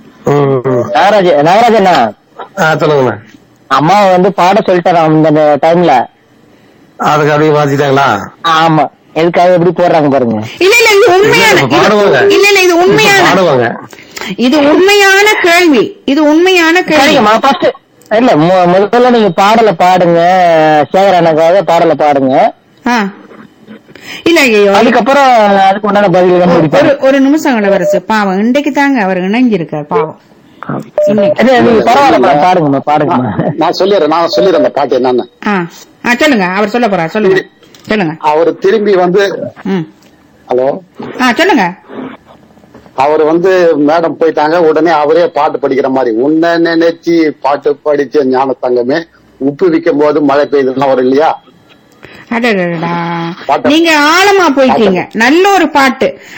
ம். நாகராஜ நாகராஜண்ணா ஆ, சொல்லுங்கண்ணா அம்மாவை வந்து பாட சொல்லிட்டாராம் அந்த டைம்ல அதுக்கு அதிகம் மாத்திட்டாங்களா ஆமா எதுக்காக எப்படி போடுறாங்க பாருங்க இல்ல இல்ல இது உண்மையான இல்ல, பாடுவாங்க. இது- இல்ல இல்ல இது உண்மையான பாடுவாங்க இது உண்மையான கேள்வி இது உண்மையான கேள்வி சரிங்கம்மா ஃபர்ஸ்ட் இல்ல மு- முதல்ல நீங்க பாடலை பாடுங்க சேகர் அண்ணாக்காக பாடலை பாடுங்க ஆ இல்ல ஐயோ அதுக்கப்புறம் அதுக்கு உண்டான பதில் நம்ம ஒரு முடிப்போம். ஒரு நிமிஷம் இளவரசு பாவம் இன்றைக்கு தாங்க அவர் இணைஞ்சிருக்கார் பாவம் இன்னைக்கு இல்ல, நீங்க பரவாயில்லம்மா பாடுங்கம்மா பாடுங்கம்மா நான் சொல்லிடுறேன் நான் சொல்லிடுறேன் அந்த பாட்டு என்னன்னு ஆ ஆ சொல்லுங்க அவர் சொல்ல போறார் சொல்லுங்க சொல்லுங்க அவர் திரும்பி வந்து ம் ஹலோ ஆ சொல்லுங்க அவர் வந்து மேடம் போயிட்டாங்க உடனே அவரே பாட்டு படிக்கிற மாதிரி உன்னை நினைச்சு பாட்டு படிச்ச ஞான தங்கமே உப்பு விற்கும் போது மழை பெய்யுதுன்னா வரும் இல்லையா அடடடடா பாட்டு. நீங்க ஆழமா போயிட்டீங்க நல்ல ஒரு பாட்டு